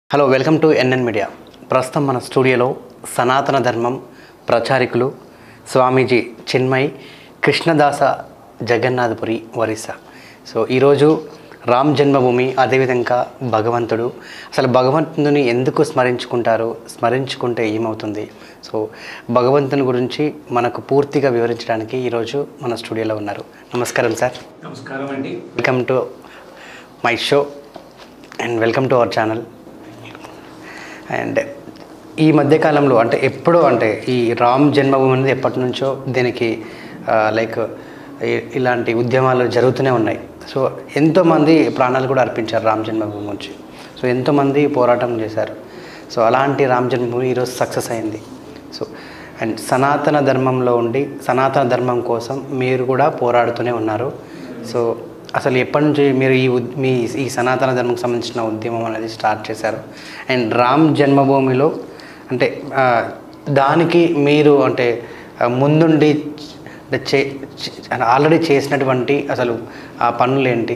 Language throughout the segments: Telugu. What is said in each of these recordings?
Hello welcome to NN media ప్రస్తుతం మన స్టూడియోలో సనాతన ధర్మం ప్రచారికులు స్వామీజీ చిన్మయ్ కృష్ణదాస జగన్నాథపురి ఒరిస్సా సో ఈరోజు రామ్ జన్మభూమి అదేవిధంగా భగవంతుడు అసలు భగవంతుని ఎందుకు స్మరించుకుంటారు స్మరించుకుంటే ఏమవుతుంది సో భగవంతుని గురించి మనకు పూర్తిగా వివరించడానికి ఈరోజు మన స్టూడియోలో ఉన్నారు నమస్కారం సార్ నమస్కారం అండి welcome to my show and welcome to our channel and ఈ మధ్యకాలంలో అంటే ఎప్పుడో అంటే ఈ రామ్ జన్మభూమి అనేది ఎప్పటి నుంచో దీనికి లైక్ ఇలాంటి ఉద్యమాలు జరుగుతూనే ఉన్నాయి సో ఎంతోమంది ప్రాణాలు కూడా అర్పించారు రామ్ జన్మభూమి గురించి సో ఎంతోమంది పోరాటం చేశారు సో అలాంటి రామ్ జన్మభూమి ఈరోజు సక్సెస్ అయింది సో అండ్ సనాతన ధర్మంలో ఉండి సనాతన ధర్మం కోసం మీరు కూడా పోరాడుతూనే ఉన్నారు సో అసలు ఎప్పటి నుంచి మీరు ఈ ఉద్- మీ ఈ సనాతన ధర్మంకి సంబంధించిన ఉద్యమం అనేది స్టార్ట్ చేశారు అండ్ రామ్ జన్మభూమిలో అంటే ఆ, దానికి మీరు అంటే ఆ, ముందుండి అంటే చే ఆల్రెడీ చేసినటువంటి అసలు ఆ పనులు ఏంటి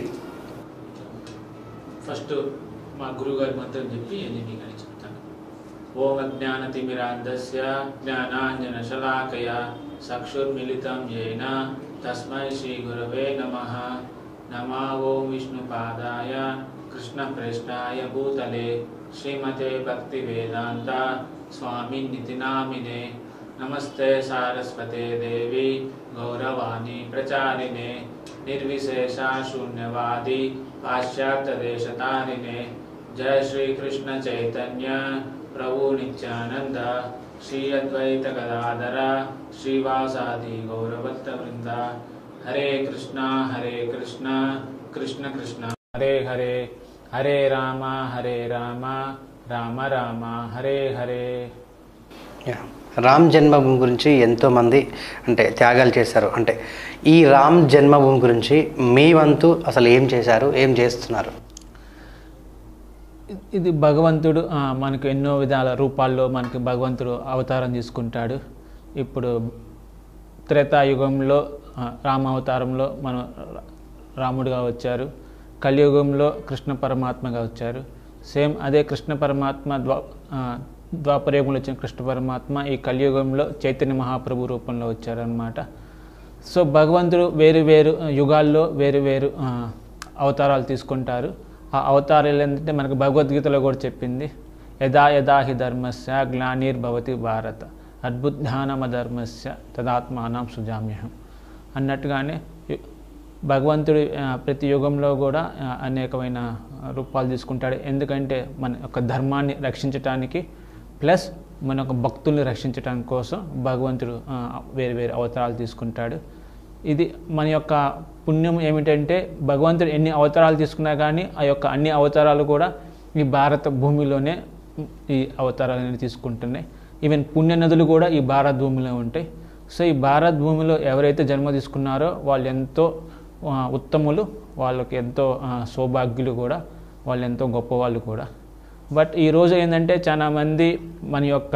ఫస్ట్ మా గురుగారి మంత్రం చెప్పి నేను మీకు అని చెప్తాను ఓం అజ్ఞానతిమిరాంధస్య జ్ఞానాంజన శలాకయ చక్షుర్మిళితం येन తస్మై శ్రీ గురవే నమ నమా ఓం విష్ణుపాదాయ కృష్ణప్రేష్టాయ భూతలే శ్రీమతే భక్తి వేదాంత స్వామినితి నామినే నమస్తే సారస్వతే దేవి గౌరవాణి ప్రచారిణే నిర్విశేష శూన్యవాది పాశ్చాత్యదేశతారిణే జయ శ్రీకృష్ణ చైతన్య ప్రభు నిత్యానంద శ్రీ అద్వైత గదాధర శ్రీవాసాది గౌరవత్త వృంద హరే కృష్ణ హరే కృష్ణ కృష్ణ కృష్ణ హరే హరే హరే రామ హరే రామ రామ రామ హరే హరే యా. రామ్ జన్మభూమి గురించి ఎంతోమంది అంటే త్యాగాలు చేశారు అంటే ఈ రామ్ జన్మభూమి గురించి మీ వంతు అసలు ఏం చేశారు ఏం చేస్తున్నారు ఇది భగవంతుడు ఆ, మనకు ఎన్నో విధాల రూపాల్లో మనకి భగవంతుడు అవతారం తీసుకుంటాడు ఇప్పుడు త్రేతాయుగంలో ఆ, రామ అవతారంలో మన రా- రాముడిగా వచ్చారు కలియుగంలో కృష్ణ పరమాత్మగా వచ్చారు సేమ్ అదే కృష్ణ పరమాత్మ ద్వా ఆ, ద్వాపరయుగంలో వచ్చిన కృష్ణ పరమాత్మ ఈ కలియుగంలో చైతన్య మహాప్రభు రూపంలో వచ్చారనమాట సో భగవంతుడు వేరు వేరు యుగాల్లో వేరు వేరు ఆ, అవతారాలు తీసుకుంటారు ఆ అవతారాలు ఏంటంటే మనకు భగవద్గీతలో కూడా చెప్పింది యదా యదా హి ధర్మస్య గ్లానిర్భవతి భారత అద్భుతానమ ధర్మస్య తదాత్మానం సుజామ్యహం అన్నట్టుగానే యు- భగవంతుడు ఆ, ప్రతి యుగంలో కూడా ఆ, అనేకమైన రూపాలు తీసుకుంటాడు ఎందుకంటే మన యొక్క ధర్మాన్ని రక్షించటానికి ప్లస్ మన యొక్క భక్తుల్ని రక్షించడానికి కోసం భగవంతుడు ఆ, వేరు వేరు అవతారాలు తీసుకుంటాడు ఇది మన యొక్క పుణ్యం ఏమిటంటే భగవంతుడు ఎన్ని అవతారాలు తీసుకున్నా కానీ ఆ యొక్క అన్ని అవతారాలు కూడా ఈ భారత భూమిలోనే ఈ అవతారాలను తీసుకుంటున్నాయి ఈవెన్ పుణ్య నదులు కూడా ఈ భారత భూమిలో ఉంటాయి సో ఈ భారత భూమిలో ఎవరైతే జన్మ తీసుకున్నారో వాళ్ళు ఎంతో ఆ, ఉత్తములు వాళ్ళకి ఎంతో ఆ, సౌభాగ్యులు కూడా వాళ్ళు ఎంతో గొప్పవాళ్ళు కూడా బట్ ఈరోజు ఏంటంటే చాలా మంది మన యొక్క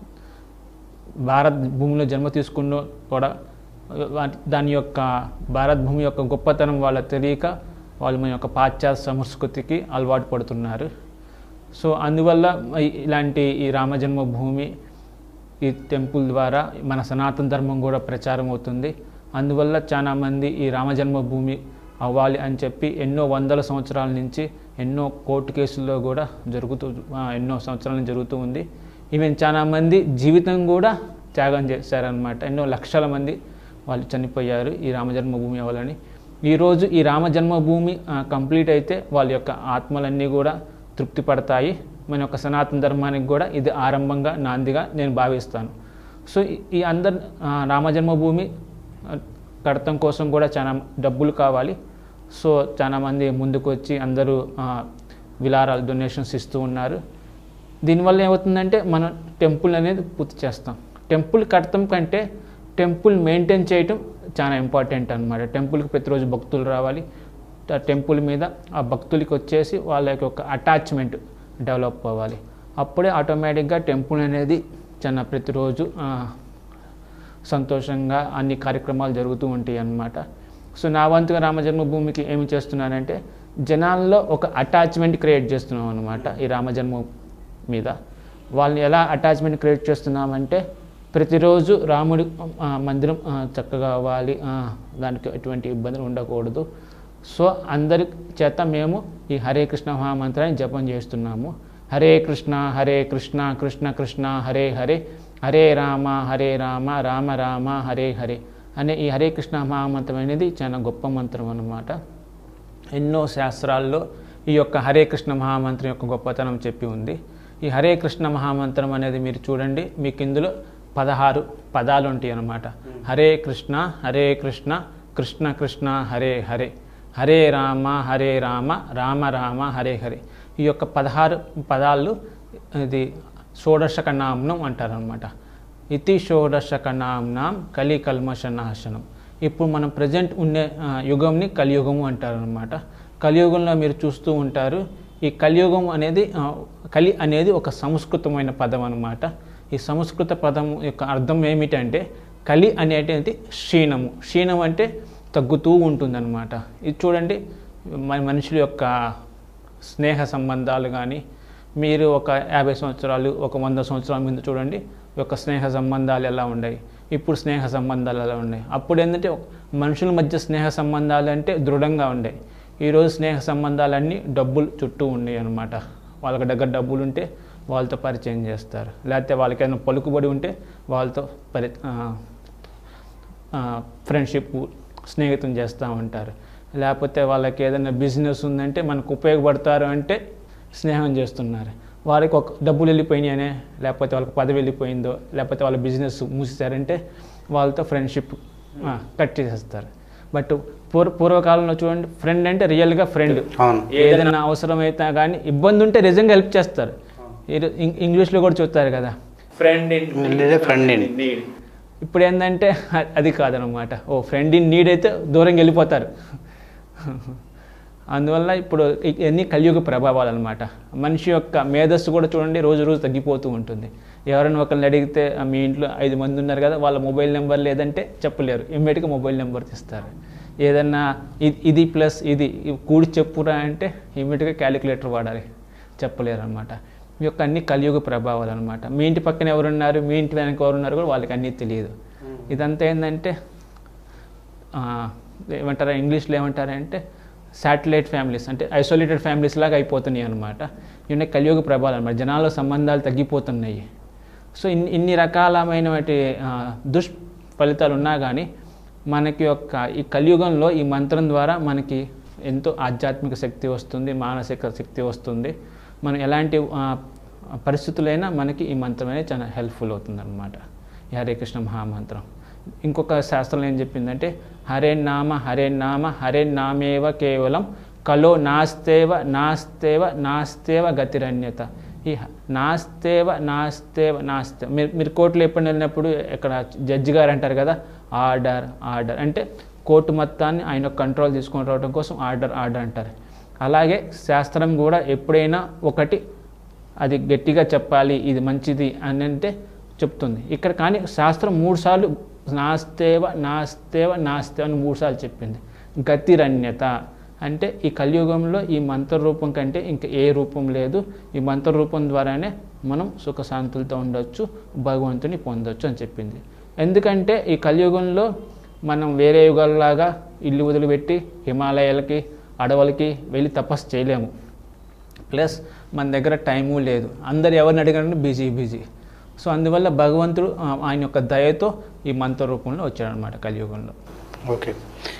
భారత్ భూమిలో జన్మ తీసుకున్న కూడా వాటి- దాని యొక్క భారత్ భూమి యొక్క గొప్పతనం వాళ్ళ తెలియక వాళ్ళు మన యొక్క పాశ్చాత్య సంస్కృతికి అలవాటు పడుతున్నారు సో అందువల్ల ఈ- ఇలాంటి ఈ రామజన్మభూమి ఈ టెంపుల్ ద్వారా మన సనాతన ధర్మం కూడా ప్రచారం అవుతుంది అందువల్ల చాలా మంది ఈ రామజన్మభూమి అవ్వాలి అని చెప్పి ఎన్నో వందల సంవత్సరాల నుంచి ఎన్నో కోర్టు కేసుల్లో కూడా జరుగుతూ ఆ, ఎన్నో సంవత్సరాల నుంచి జరుగుతూ ఉంది ఈవెన్ చాలా మంది జీవితం కూడా త్యాగం చేశారనమాట ఎన్నో లక్షల మంది వాళ్ళు చనిపోయారు ఈ రామజన్మభూమి అవ్వాలని ఈరోజు ఈ రామజన్మభూమి ఆ, కంప్లీట్ అయితే వాళ్ళ యొక్క ఆత్మలన్నీ కూడా తృప్తి పడతాయి మన యొక్క సనాతన ధర్మానికి కూడా ఇది ఆరంభంగా నాందిగా నేను భావిస్తాను సో ఈ- ఈ అందరు ఆ, రామజన్మభూమి ఆ, కడతం కోసం కూడా చాలా డబ్బులు కావాలి సో చాలా మంది ముందుకు వచ్చి అందరూ ఆ, విలారాలు డొనేషన్స్ ఇస్తూ ఉన్నారు దీనివల్ల ఏమవుతుందంటే మనం టెంపుల్ అనేది పూర్తి చేస్తాం టెంపుల్ కడతం కంటే టెంపుల్ మెయింటైన్ చేయటం చాలా ఇంపార్టెంట్ అనమాట టెంపుల్కి ప్రతిరోజు భక్తులు రావాలి ఆ టెంపుల్ మీద ఆ భక్తులకి వచ్చేసి వాళ్ళ యొక్క అటాచ్మెంట్ డెవలప్ అవ్వాలి అప్పుడే ఆటోమేటిక్గా టెంపుల్ అనేది చాలా ప్రతిరోజు ఆ, సంతోషంగా అన్ని కార్యక్రమాలు జరుగుతూ ఉంటాయి అన్నమాట సో నా వంతుగా రామజన్మభూమికి ఏమి చేస్తున్నానంటే జనాల్లో ఒక అటాచ్మెంట్ క్రియేట్ చేస్తున్నాం అనమాట ఈ రామజన్మ మీద వాళ్ళని ఎలా అటాచ్మెంట్ క్రియేట్ చేస్తున్నామంటే ప్రతిరోజు రాముడి ఆ, మందిరం ఆ, చక్కగా అవ్వాలి ఆ, దానికి ఎటువంటి ఇబ్బందులు ఉండకూడదు సో అందరి చేత మేము ఈ హరే కృష్ణ మహామంత్రాన్ని జపం చేస్తున్నాము హరే కృష్ణ హరే కృష్ణ కృష్ణ కృష్ణ హరే హరే హరే రామ హరే రామ రామ రామ హరే హరే అనే ఈ హరే కృష్ణ మహామంత్రం అనేది చాలా గొప్ప మంత్రం అన్నమాట ఎన్నో శాస్త్రాల్లో ఈ యొక్క హరే కృష్ణ మహామంత్రం యొక్క గొప్పతనం చెప్పి ఉంది ఈ హరే కృష్ణ మహామంత్రం అనేది మీరు చూడండి మీకు ఇందులో పదహారు పదాలు ఉంటాయి అన్నమాట హరే కృష్ణ హరే కృష్ణ కృష్ణ కృష్ణ హరే హరే హరే రామ హరే రామ రామ రామ హరే హరే ఈ యొక్క పదహారు పదాలు ఇది షోడశక నామ్నం అంటారనమాట ఇతి షోడశక నామ్నాం కలి కల్మష నాశనం ఇప్పుడు మనం ప్రజెంట్ ఉండే ఆ, యుగంని కలియుగము అంటారనమాట కలియుగంలో మీరు చూస్తూ ఉంటారు ఈ కలియుగం అనేది ఆ, కలి అనేది ఒక సంస్కృతమైన పదం అనమాట ఈ సంస్కృత పదం యొక్క అర్థం ఏమిటంటే కలి అనేది క్షీణము క్షీణం అంటే తగ్గుతూ ఉంటుందన్నమాట ఇది చూడండి మన మనుషుల యొక్క స్నేహ సంబంధాలు కానీ మీరు ఒక యాభై సంవత్సరాలు ఒక వంద సంవత్సరాల ముందు చూడండి యొక్క స్నేహ సంబంధాలు ఎలా ఉన్నాయి ఇప్పుడు స్నేహ సంబంధాలు ఎలా ఉన్నాయి అప్పుడు ఏంటంటే మనుషుల మధ్య స్నేహ సంబంధాలు అంటే దృఢంగా ఉండే ఈరోజు స్నేహ సంబంధాలన్నీ డబ్బులు చుట్టూ ఉన్నాయి అనమాట వాళ్ళకి దగ్గర డబ్బులు ఉంటే వాళ్ళతో పరిచయం చేస్తారు లేకపోతే వాళ్ళకి ఏదైనా పలుకుబడి ఉంటే వాళ్ళతో పరి ఆ, ఫ్రెండ్షిప్ స్నేహితం చేస్తూ ఉంటారు లేకపోతే వాళ్ళకి ఏదైనా బిజినెస్ ఉందంటే మనకు ఉపయోగపడతారు అంటే స్నేహం చేస్తున్నారు వారికి ఒక డబ్బులు వెళ్ళిపోయినాయనే లేకపోతే వాళ్ళకి పదవి వెళ్ళిపోయిందో లేకపోతే వాళ్ళ బిజినెస్ మూసేశారంటే వాళ్ళతో ఫ్రెండ్షిప్ కట్ చేసేస్తారు బట్ పూర్వ పూర్వకాలంలో చూడండి ఫ్రెండ్ అంటే రియల్గా ఫ్రెండ్ అవును ఏదైనా అవసరమైతే కానీ ఇబ్బంది ఉంటే నిజంగా హెల్ప్ చేస్తారు ఇది ఇం- ఇంగ్లీష్లో కూడా చూస్తారు కదా ఫ్రెండ్ లేదా ఫ్రెండ్ ఇన్ ఇప్పుడు ఏంటంటే అ- అది కాదనమాట ఓ ఫ్రెండ్ ఇన్ నీడ్ అయితే దూరంగా వెళ్ళిపోతారు అందువల్ల ఇప్పుడు ఇ- ఇవన్నీ కలియుగ ప్రభావాలు అనమాట మనిషి యొక్క మేధస్సు కూడా చూడండి రోజు రోజు తగ్గిపోతూ ఉంటుంది ఎవరైనా ఒకరిని అడిగితే "ఆ, మీ ఇంట్లో ఐదు మంది ఉన్నారు కదా వాళ్ళ మొబైల్ నెంబర్ లేదంటే చెప్పలేరు ఇమ్మీడియట్గా మొబైల్ నెంబర్ ఇస్తారు ఏదన్నా ఇది ఇది ప్లస్ ఇది ఇవి కూడి చెప్పురా అంటే ఇమ్మీడియట్గా క్యాలిక్యులేటర్ వాడాలి చెప్పలేరు అనమాట ఈ యొక్క అన్ని కలియుగ ప్రభావాలు అనమాట మీ ఇంటి పక్కన ఎవరున్నారు మీ ఇంటి వెనక ఎవరున్నారు కూడా వాళ్ళకి అన్నీ తెలియదు ఇదంతా ఏంటంటే ఆ, ఏమంటారా ఇంగ్లీష్లో ఏమంటారంటే శాటిలైట్ ఫ్యామిలీస్ అంటే ఐసోలేటెడ్ ఫ్యామిలీస్ లాగా అయిపోతున్నాయి అనమాట ఇవన్నీ కలియుగ ప్రభావాలు అనమాట జనాల సంబంధాలు తగ్గిపోతున్నాయి సో ఇన్ని ఇన్ని రకాలమైన వాటి ఆ, దుష్ ఫలితాలు ఉన్నా కానీ మనకి యొక్క ఈ కలియుగంలో ఈ మంత్రం ద్వారా మనకి ఎంతో ఆధ్యాత్మిక శక్తి వస్తుంది మానసిక శక్తి వస్తుంది మనం ఎలాంటి ఆ, పరిస్థితులైనా మనకి ఈ మంత్రం అనేది చాలా హెల్ప్ఫుల్ అవుతుంది అనమాట ఈ హరే కృష్ణ మహామంత్రం ఇంకొక శాస్త్రం ఏం చెప్పిందంటే హరే నామ హరే నామ హరే నామేవ కేవలం కలో నాస్తేవ నాస్తేవ నాస్తేవ గతిరన్యత ఈ హ- నాస్తేవ నాస్తేవ నాస్తే మీరు మీరు కోర్టులో ఎప్పుడు వెళ్ళినప్పుడు ఇక్కడ జడ్జి గారు అంటారు కదా ఆర్డర్ ఆర్డర్ అంటే కోర్టు మొత్తాన్ని ఆయన కంట్రోల్ తీసుకొని రావడం కోసం ఆర్డర్ ఆర్డర్ అంటారు అలాగే శాస్త్రం కూడా ఎప్పుడైనా ఒకటి అది గట్టిగా చెప్పాలి ఇది మంచిది అని అంటే చెప్తుంది ఇక్కడ కానీ శాస్త్రం మూడు సార్లు నాస్తేవ నాస్తేవ నాస్తేవ అని మూడు సార్లు చెప్పింది గతిరన్యత అంటే ఈ కలియుగంలో ఈ మంత్ర రూపం కంటే ఇంకా ఏ రూపం లేదు ఈ మంత్ర రూపం ద్వారానే మనం సుఖశాంతులతో ఉండొచ్చు భగవంతుని పొందొచ్చు అని చెప్పింది ఎందుకంటే ఈ కలియుగంలో మనం వేరే యుగాలలాగా ఇల్లు వదిలిపెట్టి హిమాలయాలకి అడవులకి వెళ్ళి తపస్సు చేయలేము ప్లస్ మన దగ్గర టైము లేదు అందరు ఎవరిని అడిగారంటే బిజీ బిజీ సో అందువల్ల భగవంతుడు ఆ, ఆయన యొక్క దయతో ఈ మంత్ర రూపంలో వచ్చాడనమాట కలియుగంలో ఓకే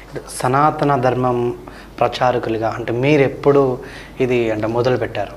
సనాతన ధర్మం ప్రచారకులుగా అంటే మీరు ఎప్పుడు ఇది అంటే మొదలు పెట్టారు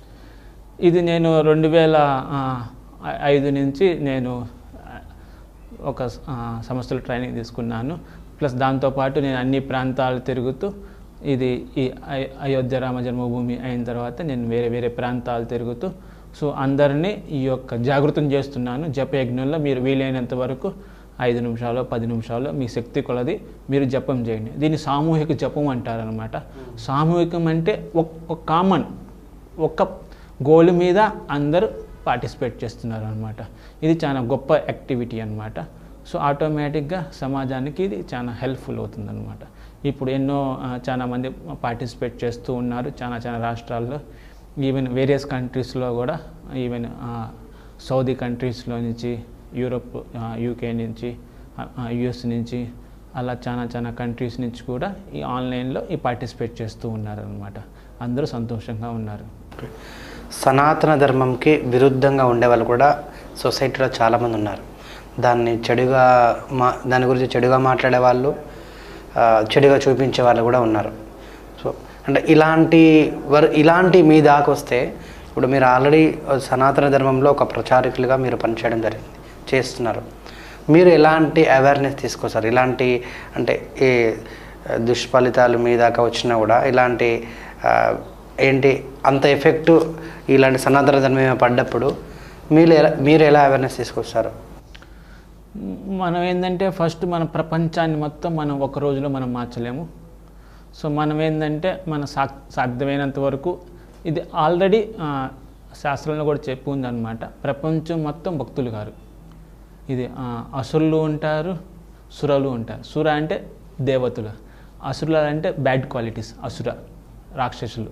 ఇది నేను రెండు వేల ఆ, ఐ- ఐదు నుంచి నేను ఆ, ఒక ఆ, సంస్థలో ట్రైనింగ్ తీసుకున్నాను ప్లస్ దాంతోపాటు నేను అన్ని ప్రాంతాలు తిరుగుతూ ఇది ఈ అయ్- అయోధ్య రామ జన్మభూమి అయిన తర్వాత నేను వేరే వేరే ప్రాంతాలు తిరుగుతూ సో అందరినీ ఈ యొక్క జాగృతం చేస్తున్నాను జపయజ్ఞంలో మీరు వీలైనంత వరకు ఐదు నిమిషాలు పది నిమిషాలు మీ శక్తి కొలది మీరు జపం చేయండి దీన్ని సామూహిక జపం అంటారనమాట సామూహికం అంటే ఒక కామన్ ఒక్క గోల్ మీద అందరూ పార్టిసిపేట్ చేస్తున్నారు అనమాట ఇది చాలా గొప్ప యాక్టివిటీ అనమాట సో ఆటోమేటిక్గా సమాజానికి ఇది చాలా హెల్ప్ఫుల్ అవుతుంది అనమాట ఇప్పుడు ఎన్నో ఆ, చాలా మంది పార్టిసిపేట్ చేస్తూ ఉన్నారు చాలా చాలా రాష్ట్రాల్లో ఈవెన్ వేరియస్ కంట్రీస్లో కూడా ఈవెన్ సౌదీ కంట్రీస్లో నుంచి యూరోప్ యూకే నుంచి యుఎస్ నుంచి అలా చాలా చాలా కంట్రీస్ నుంచి కూడా ఈ ఆన్లైన్లో ఈ పార్టిసిపేట్ చేస్తూ ఉన్నారు అనమాట అందరూ సంతోషంగా ఉన్నారు సనాతన ధర్మంకి విరుద్ధంగా ఉండే వాళ్ళు కూడా సొసైటీలో చాలామంది ఉన్నారు దాన్ని చెడుగా మా దాని గురించి చెడుగా మాట్లాడే వాళ్ళు ఆ, చెడుగా చూపించే వాళ్ళు కూడా ఉన్నారు సో అంటే ఇలాంటి వర్ ఇలాంటి మీ దాకా వస్తే ఇప్పుడు మీరు ఆల్రెడీ సనాతన ధర్మంలో ఒక ప్రచారకులుగా మీరు పనిచేయడం జరిగింది చేస్తున్నారు మీరు ఎలాంటి అవేర్నెస్ తీసుకొస్తారు ఇలాంటి అంటే ఏ దుష్ఫలితాలు మీ దాకా వచ్చినా కూడా ఇలాంటి ఆ, ఏంటి అంత ఎఫెక్ట్ ఇలాంటి సనాతన ధర్మం మీద పడ్డప్పుడు మీరు ఎలా మీరు ఎలా అవేర్నెస్ తీసుకొస్తారు మనం ఏంటంటే ఫస్ట్ మన ప్రపంచాన్ని మొత్తం మనం ఒక రోజులో మనం మార్చలేము సో మనం ఏంటంటే మన సా సాధ్యమైనంత వరకు ఇది ఆల్రెడీ శాస్త్రంలో కూడా చెప్పి ఉందన్నమాట ప్రపంచం మొత్తం భక్తులు గారు ఇది ఆ, అసురులు ఉంటారు సురలు ఉంటారు సుర అంటే దేవతలు అసురులు అంటే బ్యాడ్ క్వాలిటీస్ అసుర రాక్షసులు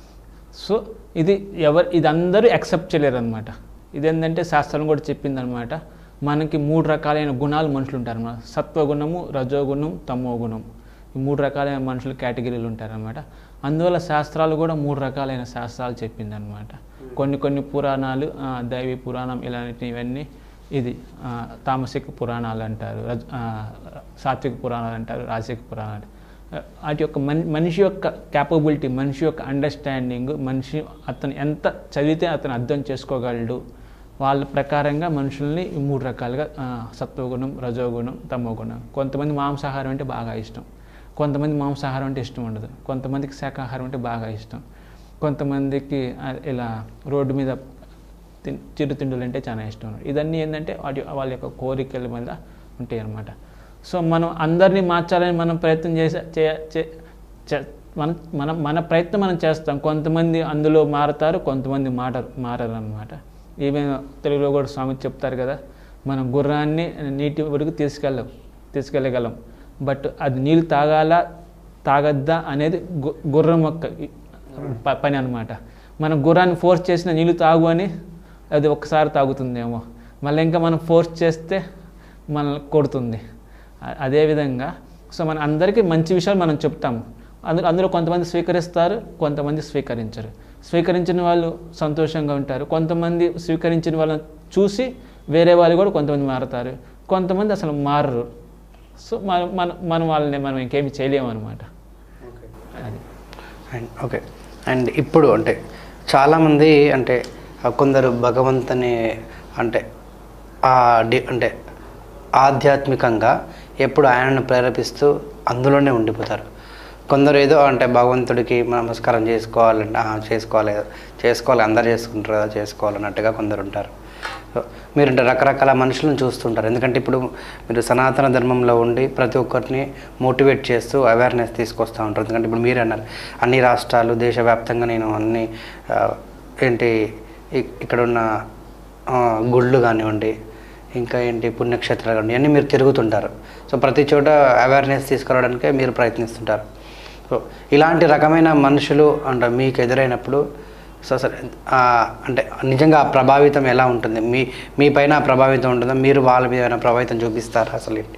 సో ఇది ఎవరు ఇది అందరూ యాక్సెప్ట్ చేయలేరు అనమాట ఇదేంటంటే శాస్త్రం కూడా చెప్పిందనమాట మనకి మూడు రకాలైన గుణాలు మనుషులు ఉంటారు అన్నమాట సత్వగుణము రజోగుణం తమో గుణం ఈ మూడు రకాలైన మనుషులు కేటగిరీలు ఉంటారనమాట అందువల్ల శాస్త్రాలు కూడా మూడు రకాలైన శాస్త్రాలు చెప్పిందనమాట కొన్ని కొన్ని పురాణాలు ఆ, దైవీ పురాణం ఇలాంటి ఇవన్నీ ఇది ఆ, తామసిక పురాణాలు అంటారు రజ ఆ, సాత్విక పురాణాలు అంటారు రాజసిక పురాణాలు వాటి యొక్క మన్ మనిషి యొక్క క్యాపబిలిటీ మనిషి యొక్క అండర్స్టాండింగ్ మనిషి అతను ఎంత చదివితే అతను అర్థం చేసుకోగలడు వాళ్ళ ప్రకారంగా మనుషుల్ని ఈ మూడు రకాలుగా ఆ, సత్వగుణం రజోగుణం తమోగుణం కొంతమంది మాంసాహారం అంటే బాగా ఇష్టం కొంతమంది మాంసాహారం అంటే ఇష్టం ఉండదు కొంతమందికి శాకాహారం అంటే బాగా ఇష్టం కొంతమందికి ఆ, ఇలా రోడ్డు మీద తిన్- చిరుతిండులు అంటే చాలా ఇష్టం ఇదన్నీ ఏంటంటే వాటి వాళ్ళ యొక్క కోరికల మీద ఉంటాయి అన్నమాట సో మనం అందరినీ మార్చాలని మనం ప్రయత్నం చేసే చే- చే- చే- మన మన మన ప్రయత్నం మనం చేస్తాం కొంతమంది అందులో మారతారు కొంతమంది మారరు మారరు అనమాట ఈవెన్ తెలుగులో కూడా స్వామి చెప్తారు కదా మనం గుర్రాన్ని నీటి వరకు తీసుకెళ్ళం తీసుకెళ్ళగలం బట్ అది నీళ్ళు తాగాలా తాగద్దా అనేది గు- గుర్రం యొక్క ప- పని అనమాట మనం గుర్రాన్ని ఫోర్స్ చేసిన నీళ్ళు తాగు అని అది ఒక్కసారి తాగుతుందేమో మళ్ళీ ఇంకా మనం ఫోర్స్ చేస్తే మనల్ని కొడుతుంది అ- అదేవిధంగా సో మన అందరికీ మంచి విషయాలు మనం చెప్తాము అందులో అందులో కొంతమంది స్వీకరిస్తారు కొంతమంది స్వీకరించరు స్వీకరించిన వాళ్ళు సంతోషంగా ఉంటారు కొంతమంది స్వీకరించిన వాళ్ళని చూసి వేరే వాళ్ళు కూడా కొంతమంది మారుతారు కొంతమంది అసలు మారరు సో మన మన మనం వాళ్ళని మనం ఇంకేమి చేయలేము అనమాట అది అండ్ ఓకే అండ్ ఇప్పుడు అంటే చాలామంది అంటే ఆ కొందరు భగవంతుని అంటే ఆ డి అంటే ఆధ్యాత్మికంగా ఎప్పుడు ఆయనను ప్రేరేపిస్తూ అందులోనే ఉండిపోతారు కొందరు ఏదో అంటే భగవంతుడికి నమస్కారం చేసుకోవాలంటే "ఆ, చేసుకోవాలి చేసుకోవాలి అందరు చేసుకుంటారు కదా చేసుకోవాలన్నట్టుగా కొందరు ఉంటారు సో మీరంటే రకరకాల మనుషులను చూస్తుంటారు ఎందుకంటే ఇప్పుడు మీరు సనాతన ధర్మంలో ఉండి ప్రతి ఒక్కరిని మోటివేట్ చేస్తూ అవేర్నెస్ తీసుకొస్తూ ఉంటారు ఎందుకంటే ఇప్పుడు మీరే అన్నారు అన్ని రాష్ట్రాలు దేశవ్యాప్తంగా నేను అన్ని ఆ, ఏంటి ఇ- ఇక్కడ ఉన్న ఆ, గుళ్ళు కానివ్వండి ఇంకా ఏంటి పుణ్యక్షేత్రాలు కానివ్వండి అన్నీ మీరు తిరుగుతుంటారు సో ప్రతి చోట అవేర్నెస్ తీసుకురావడానికే మీరు ప్రయత్నిస్తుంటారు సో ఇలాంటి రకమైన మనుషులు అంటే మీకు ఎదురైనప్పుడు సో అసలు ఆ, అంటే నిజంగా ఆ ప్రభావితం ఎలా ఉంటుంది మీ మీ పైన ఆ ప్రభావితం ఉంటుందా మీరు వాళ్ళ మీద ఏమైనా ప్రభావితం చూపిస్తారా అసలు ఏంటి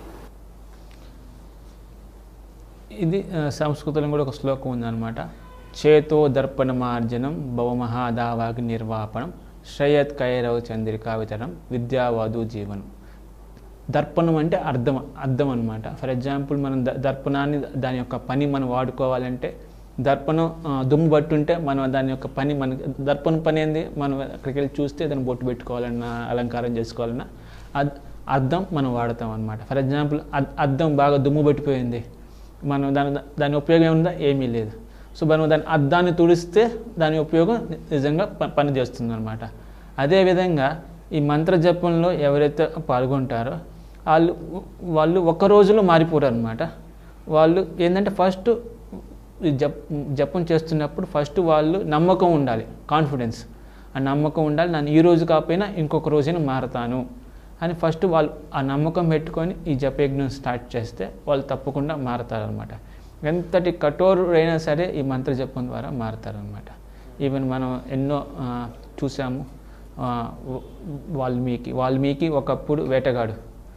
ఇది ఆ, సంస్కృతంలో కూడా ఒక శ్లోకం ఉందన్నమాట చేతో దర్పణ మార్జనం భవమహాదావాగ్ని నిర్వాపణం శ్రయత్ కైరవ చంద్రికా వితరణం విద్యావాదు జీవనం దర్పణం అంటే అర్థం అర్థం అనమాట ఫర్ ఎగ్జాంపుల్ మనం ద- దర్పణాన్ని దాని యొక్క పని మనం వాడుకోవాలంటే దర్పణం ఆ, దుమ్ము పట్టుంటే మనం దాని యొక్క పని మనకి దర్పణం పని ఏంది మనం అక్కడికి వెళ్ళి చూస్తే దాన్ని బొట్టు పెట్టుకోవాలన్నా అలంకారం చేసుకోవాలన్నా అద్ అద్దం మనం వాడతాం అనమాట ఫర్ ఎగ్జాంపుల్ అద్దం బాగా దుమ్ము పట్టిపోయింది మనం దాని దాని ఉపయోగం ఏముందా ఏమీ లేదు సో మనం దాని అద్దాన్ని తుడిస్తే దాని ఉపయోగం ని- నిజంగా ప- పని చేస్తుంది అనమాట అదేవిధంగా ఈ మంత్ర జపంలో ఎవరైతే పాల్గొంటారో వాళ్ళు వాళ్ళు ఒక రోజులో మారిపోరు అనమాట వాళ్ళు ఏంటంటే ఫస్ట్ ఈ జప్ జపం చేస్తున్నప్పుడు ఫస్ట్ వాళ్ళు నమ్మకం ఉండాలి కాన్ఫిడెన్స్ ఆ నమ్మకం ఉండాలి నన్ను ఈ రోజు కాకపోయినా ఇంకొక రోజైనా మారతాను అని ఫస్ట్ వాళ్ళు ఆ నమ్మకం పెట్టుకొని ఈ జపయజ్ఞం స్టార్ట్ చేస్తే వాళ్ళు తప్పకుండా మారతారనమాట ఎంతటి కఠోరుడైనా సరే ఈ మంత్ర జపం ద్వారా మారతారనమాట ఈవెన్ మనం ఎన్నో ఆ, చూసాము ఆ, వ- వాల్మీకి వాల్మీకి ఒకప్పుడు వేటగాడు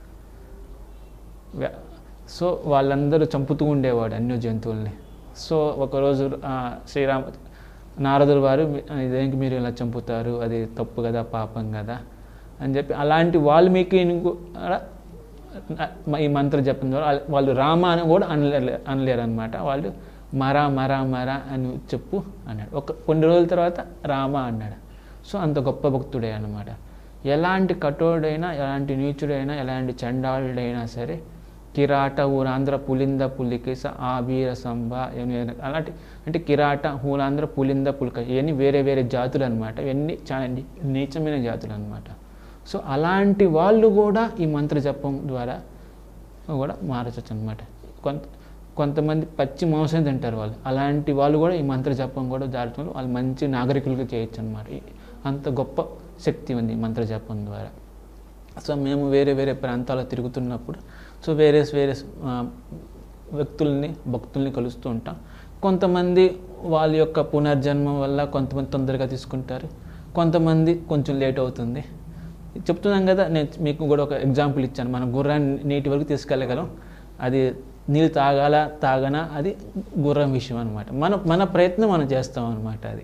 వే- సో వాళ్ళందరూ చంపుతూ ఉండేవాడు అన్య జంతువుల్ని సో ఒకరోజు ఆ, శ్రీరామ నారదుడు వారు "మీ- ఇదేంటి మీరు ఇలా చంపుతారు అది తప్పు కదా పాపం కదా అని చెప్పి అలాంటి వాల్మీకిని కూడా మ- ఈ మంత్రం చెప్పిన ద్వారా వాళ్ళ- వాళ్ళు రామ అని కూడా అనలేరు అనలేరు అనమాట వాళ్ళు మరా మరా మరా అని చెప్పు అన్నాడు ఒక కొన్ని రోజుల తర్వాత రామ అన్నాడు సో అంత గొప్ప భక్తుడే అన్నమాట ఎలాంటి కఠోరుడైనా ఎలాంటి నీచుడైనా ఎలాంటి చండాలుడైనా సరే కిరాట ఊరాంధ్ర పులింద పులికిస ఆబీర సంబ ఇవన్నీ అలాంటి అంటే కిరాట ఊరాంధ్ర పులింద పులిక ఇవన్నీ వేరే వేరే జాతులు అనమాట ఇవన్నీ చాలా నీ- నీచమైన జాతులు అనమాట సో అలాంటి వాళ్ళు కూడా ఈ మంత్ర జపం ద్వారా కూడా మారచ్చు అనమాట కొంత కొంతమంది పచ్చి మాంసం తింటారు వాళ్ళు అలాంటి వాళ్ళు కూడా ఈ మంత్ర జపం కూడా దాటుతున్నారు వాళ్ళు మంచి నాగరికులుగా చేయొచ్చు అనమాట అంత గొప్ప శక్తి ఉంది ఈ మంత్ర జపం ద్వారా సో మేము వేరే వేరే ప్రాంతాల్లో తిరుగుతున్నప్పుడు సో వేరే వేరే ఆ, వ్యక్తుల్ని భక్తుల్ని కలుస్తూ ఉంటాం కొంతమంది వాళ్ళ యొక్క పునర్జన్మం వల్ల కొంతమంది తొందరగా తీసుకుంటారు కొంతమంది కొంచెం లేట్ అవుతుంది చెప్తున్నాం కదా నేను మీకు కూడా ఒక ఎగ్జాంపుల్ ఇచ్చాను మన గుర్రాన్ని నీటి వరకు తీసుకెళ్ళగలం అది నీళ్ళు తాగాల తాగనా అది గుర్రం విషయం అనమాట మన మన ప్రయత్నం మనం చేస్తాం అనమాట అది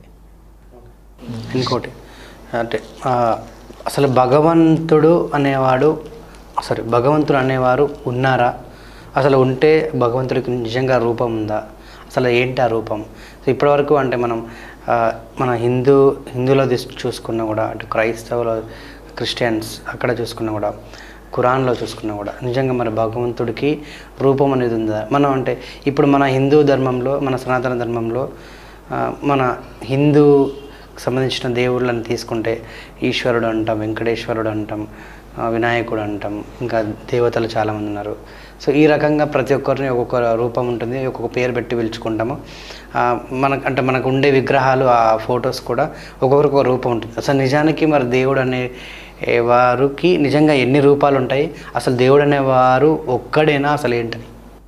ఇంకోటి అంటే ఆ, అసలు భగవంతుడు అనేవాడు సారీ భగవంతుడు అనేవారు ఉన్నారా అసలు ఉంటే భగవంతుడికి నిజంగా రూపం ఉందా అసలు ఏంటి ఆ రూపం సో ఇప్పటివరకు అంటే మనం ఆ, మన హిందూ హిందువులో తీసు చూసుకున్నా కూడా అటు క్రైస్తవులో క్రిస్టియన్స్ అక్కడ చూసుకున్నా కూడా ఖురాన్లో చూసుకున్నా కూడా నిజంగా మరి భగవంతుడికి రూపం అనేది ఉందా మనం అంటే ఇప్పుడు మన హిందూ ధర్మంలో మన సనాతన ధర్మంలో ఆ, మన హిందూ సంబంధించిన దేవుళ్ళని తీసుకుంటే ఈశ్వరుడు అంటాం వెంకటేశ్వరుడు అంటాం ఆ, వినాయకుడు అంటాం ఇంకా దేవతలు చాలామంది ఉన్నారు సో ఈ రకంగా ప్రతి ఒక్కరిని ఒక్కొక్క రూపం ఉంటుంది ఒక్కొక్క పేరు పెట్టి పిలుచుకుంటాము ఆ, మనకు అంటే మనకు ఉండే విగ్రహాలు ఆ ఫొటోస్ కూడా ఒక్కొక్కరికి ఒక రూపం ఉంటుంది అసలు నిజానికి మరి దేవుడు అనే ఏ వారికి నిజంగా ఎన్ని రూపాలు ఉంటాయి అసలు దేవుడు అనేవారు ఒక్కడేనా అసలు ఏంటని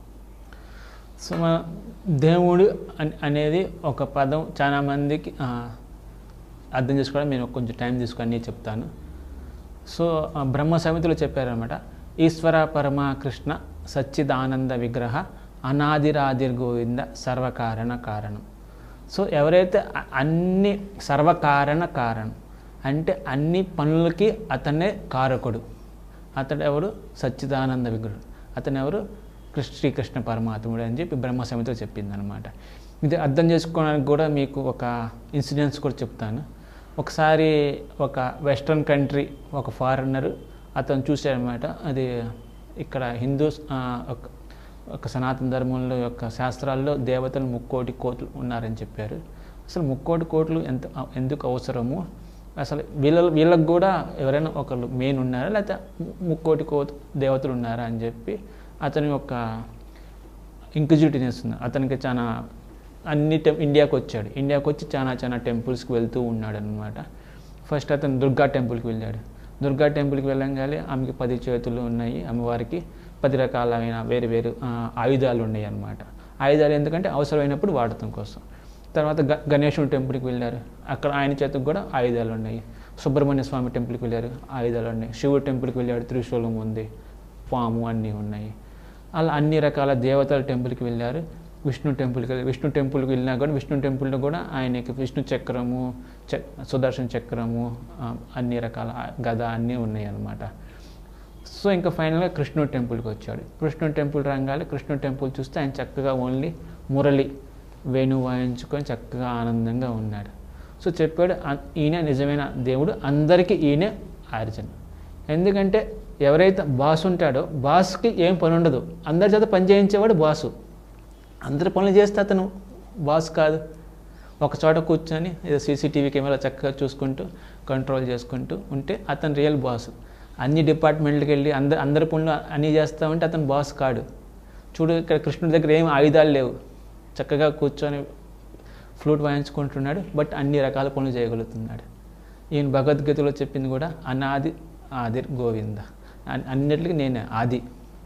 సో మన దేవుడు అన్- అనేది ఒక పదం చాలా మందికి ఆ, అర్థం చేసుకోవడం నేను కొంచెం టైం తీసుకొని అన్నీ చెప్తాను సో ఆ, బ్రహ్మ సమితిలో చెప్పారనమాట ఈశ్వర పరమ కృష్ణ సచ్చిదానంద విగ్రహ అనాదిరాదిర్ గోవింద సర్వకారణ కారణం సో ఎవరైతే అ- అన్ని సర్వకారణ కారణం అంటే అన్ని పనులకి అతనే కారకుడు అతడు ఎవడు సచ్చిదానంద విగ్రహుడు అతను ఎవరు కృష్ణ శ్రీకృష్ణ పరమాత్ముడు అని చెప్పి బ్రహ్మ సమితిలో చెప్పింది అనమాట ఇది అర్థం చేసుకోవడానికి కూడా మీకు ఒక ఇన్సిడెంట్స్ కూడా చెప్తాను ఒకసారి ఒక వెస్ట్రన్ కంట్రీ ఒక ఫారినర్ అతను చూశాడనమాట అది ఇక్కడ హిందూస్ ఆ, ఒక ఒక సనాతన ధర్మంలో యొక్క శాస్త్రాల్లో దేవతలు ముక్కోటి కోట్లు ఉన్నారని చెప్పారు అసలు ముక్కోటి కోట్లు ఎంత ఎందుకు అవసరము అసలు వీళ్ళ వీళ్ళకి కూడా ఎవరైనా ఒకళ్ళు మెయిన్ ఉన్నారా లేకపోతే ముక్కోటి కో దేవతలు ఉన్నారా అని చెప్పి అతని యొక్క ఇంక్విజిటివ్నెస్ ఉంది అతనికి చాలా అన్ని టెం ఇండియాకి వచ్చాడు ఇండియాకి వచ్చి చాలా చాలా టెంపుల్స్కి వెళ్తూ ఉన్నాడు అనమాట ఫస్ట్ అతను దుర్గా టెంపుల్కి వెళ్ళాడు దుర్గా టెంపుల్కి వెళ్ళంగానే ఆమెకి పది చేతులు ఉన్నాయి అమ్మవారికి పది రకాలైన వేరు వేరు ఆ, ఆయుధాలు ఉన్నాయి అన్నమాట ఆయుధాలు ఎందుకంటే అవసరమైనప్పుడు వాడటం కోసం తర్వాత గ గణేశుని టెంపుల్కి వెళ్ళారు అక్కడ ఆయన చేతికి కూడా ఆయుధాలు ఉన్నాయి సుబ్రహ్మణ్య స్వామి టెంపుల్కి వెళ్ళారు ఆయుధాలు ఉన్నాయి శివుడి టెంపుల్కి వెళ్ళాడు త్రిశూలం ఉంది పాము అన్నీ ఉన్నాయి అలా అన్ని రకాల దేవతల టెంపుల్కి వెళ్ళారు విష్ణు టెంపుల్కి వెళ్ళి విష్ణు టెంపుల్కి వెళ్ళినా కూడా విష్ణు టెంపుల్లో కూడా ఆయనకి విష్ణు చక్రము చ సుదర్శన చక్రము ఆ, అన్ని రకాల గద అన్నీ ఉన్నాయి అన్నమాట సో ఇంకా ఫైనల్గా కృష్ణుడు టెంపుల్కి వచ్చాడు కృష్ణుడు టెంపుల్ రంగాలి కృష్ణుడు టెంపుల్ చూస్తే ఆయన చక్కగా ఓన్లీ మురళి వేణు వాయించుకొని చక్కగా ఆనందంగా ఉన్నాడు సో చెప్పాడు "అ- ఈయన నిజమైన దేవుడు అందరికీ ఈయనే ఆర్జన్ ఎందుకంటే ఎవరైతే బాస్ ఉంటాడో బాస్కి ఏం పని ఉండదు అందరి చేత పని చేయించేవాడు బాసు అందరి పనులు చేస్తే అతను బాస్ కాదు ఒక చోట కూర్చొని ఏదో సీసీటీవీ కెమెరా చక్కగా చూసుకుంటూ కంట్రోల్ చేసుకుంటూ ఉంటే అతను రియల్ బాస్ అన్ని డిపార్ట్మెంట్లకు వెళ్ళి అందరు అందరి పనులు అన్నీ చేస్తూ ఉంటే అతను బాస్ కాడు చూడు ఇక్కడ కృష్ణుడి దగ్గర ఏం ఆయుధాలు లేవు చక్కగా కూర్చొని ఫ్లూట్ వాయించుకుంటున్నాడు బట్ అన్ని రకాల పనులు చేయగలుగుతున్నాడు ఈయన భగవద్గీతలో చెప్పింది కూడా అనాది ఆదిర్ గోవింద అన్- అన్నిటికీ నేనే ఆది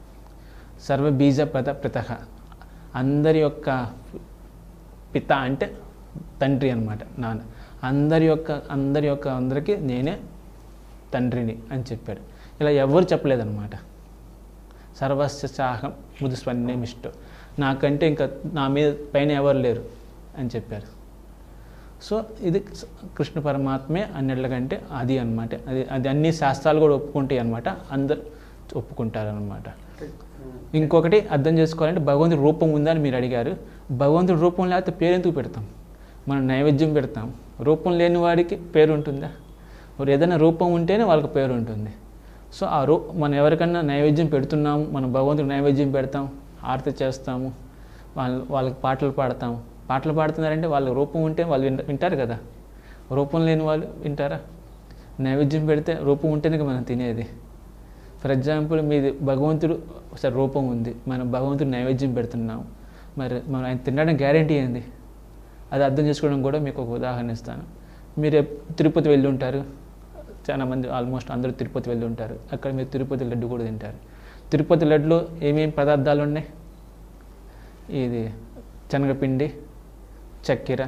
సర్వబీజ ప్రత ప్రతహ అందరి యొక్క పిత అంటే తండ్రి అన్నమాట నాన్న అందరి యొక్క అందరి యొక్క అందరికీ నేనే తండ్రిని అని చెప్పాడు ఇలా ఎవరు చెప్పలేదన్నమాట సర్వస్య సాహం ముదు స్వన్యమిష్టం నాకంటే ఇంకా నా మీద పైన ఎవరు లేరు అని చెప్పారు సో ఇది స- కృష్ణ పరమాత్మే అన్నిటికంటే అది అన్నమాట అది అది అన్ని శాస్త్రాలు కూడా ఒప్పుకుంటాయి అనమాట అందరు ఒప్పుకుంటారనమాట ఇంకొకటి అర్థం చేసుకోవాలంటే భగవంతుడి రూపం ఉందా అని మీరు అడిగారు భగవంతుడి రూపం లేకపోతే పేరు ఎందుకు పెడతాం మనం నైవేద్యం పెడతాం రూపం లేని వాడికి పేరు ఉంటుందా మరి ఏదైనా రూపం ఉంటేనే వాళ్ళకి పేరు ఉంటుంది సో ఆ రూ మనం ఎవరికన్నా నైవేద్యం పెడుతున్నాము మనం భగవంతుడికి నైవేద్యం పెడతాం ఆరతి చేస్తాము వాళ్ళ వాళ్ళకి పాటలు పాడతాము పాటలు పాడుతున్నారంటే వాళ్ళ రూపం ఉంటే వాళ్ళు వింట- వింటారు కదా రూపం లేని వాళ్ళు వింటారా నైవేద్యం పెడితే రూపం ఉంటేనే కదా మనం తినేది ఫర్ ఎగ్జాంపుల్ మీది భగవంతుడు ఒకసారి రూపం ఉంది మనం భగవంతుడు నైవేద్యం పెడుతున్నాం మరి మనం ఆయన తినడం గ్యారంటీ ఏంది అది అర్థం చేసుకోవడం కూడా మీకు ఒక ఉదాహరణ ఇస్తాను మీరు ఎప్- తిరుపతి వెళ్ళి ఉంటారు చాలా మంది ఆల్మోస్ట్ అందరూ తిరుపతి వెళ్ళి ఉంటారు అక్కడ మీరు తిరుపతి లడ్డు కూడా తింటారు తిరుపతి లడ్డులో ఏమేమి పదార్థాలు ఉన్నాయి ఇది శనగపిండి చక్కెర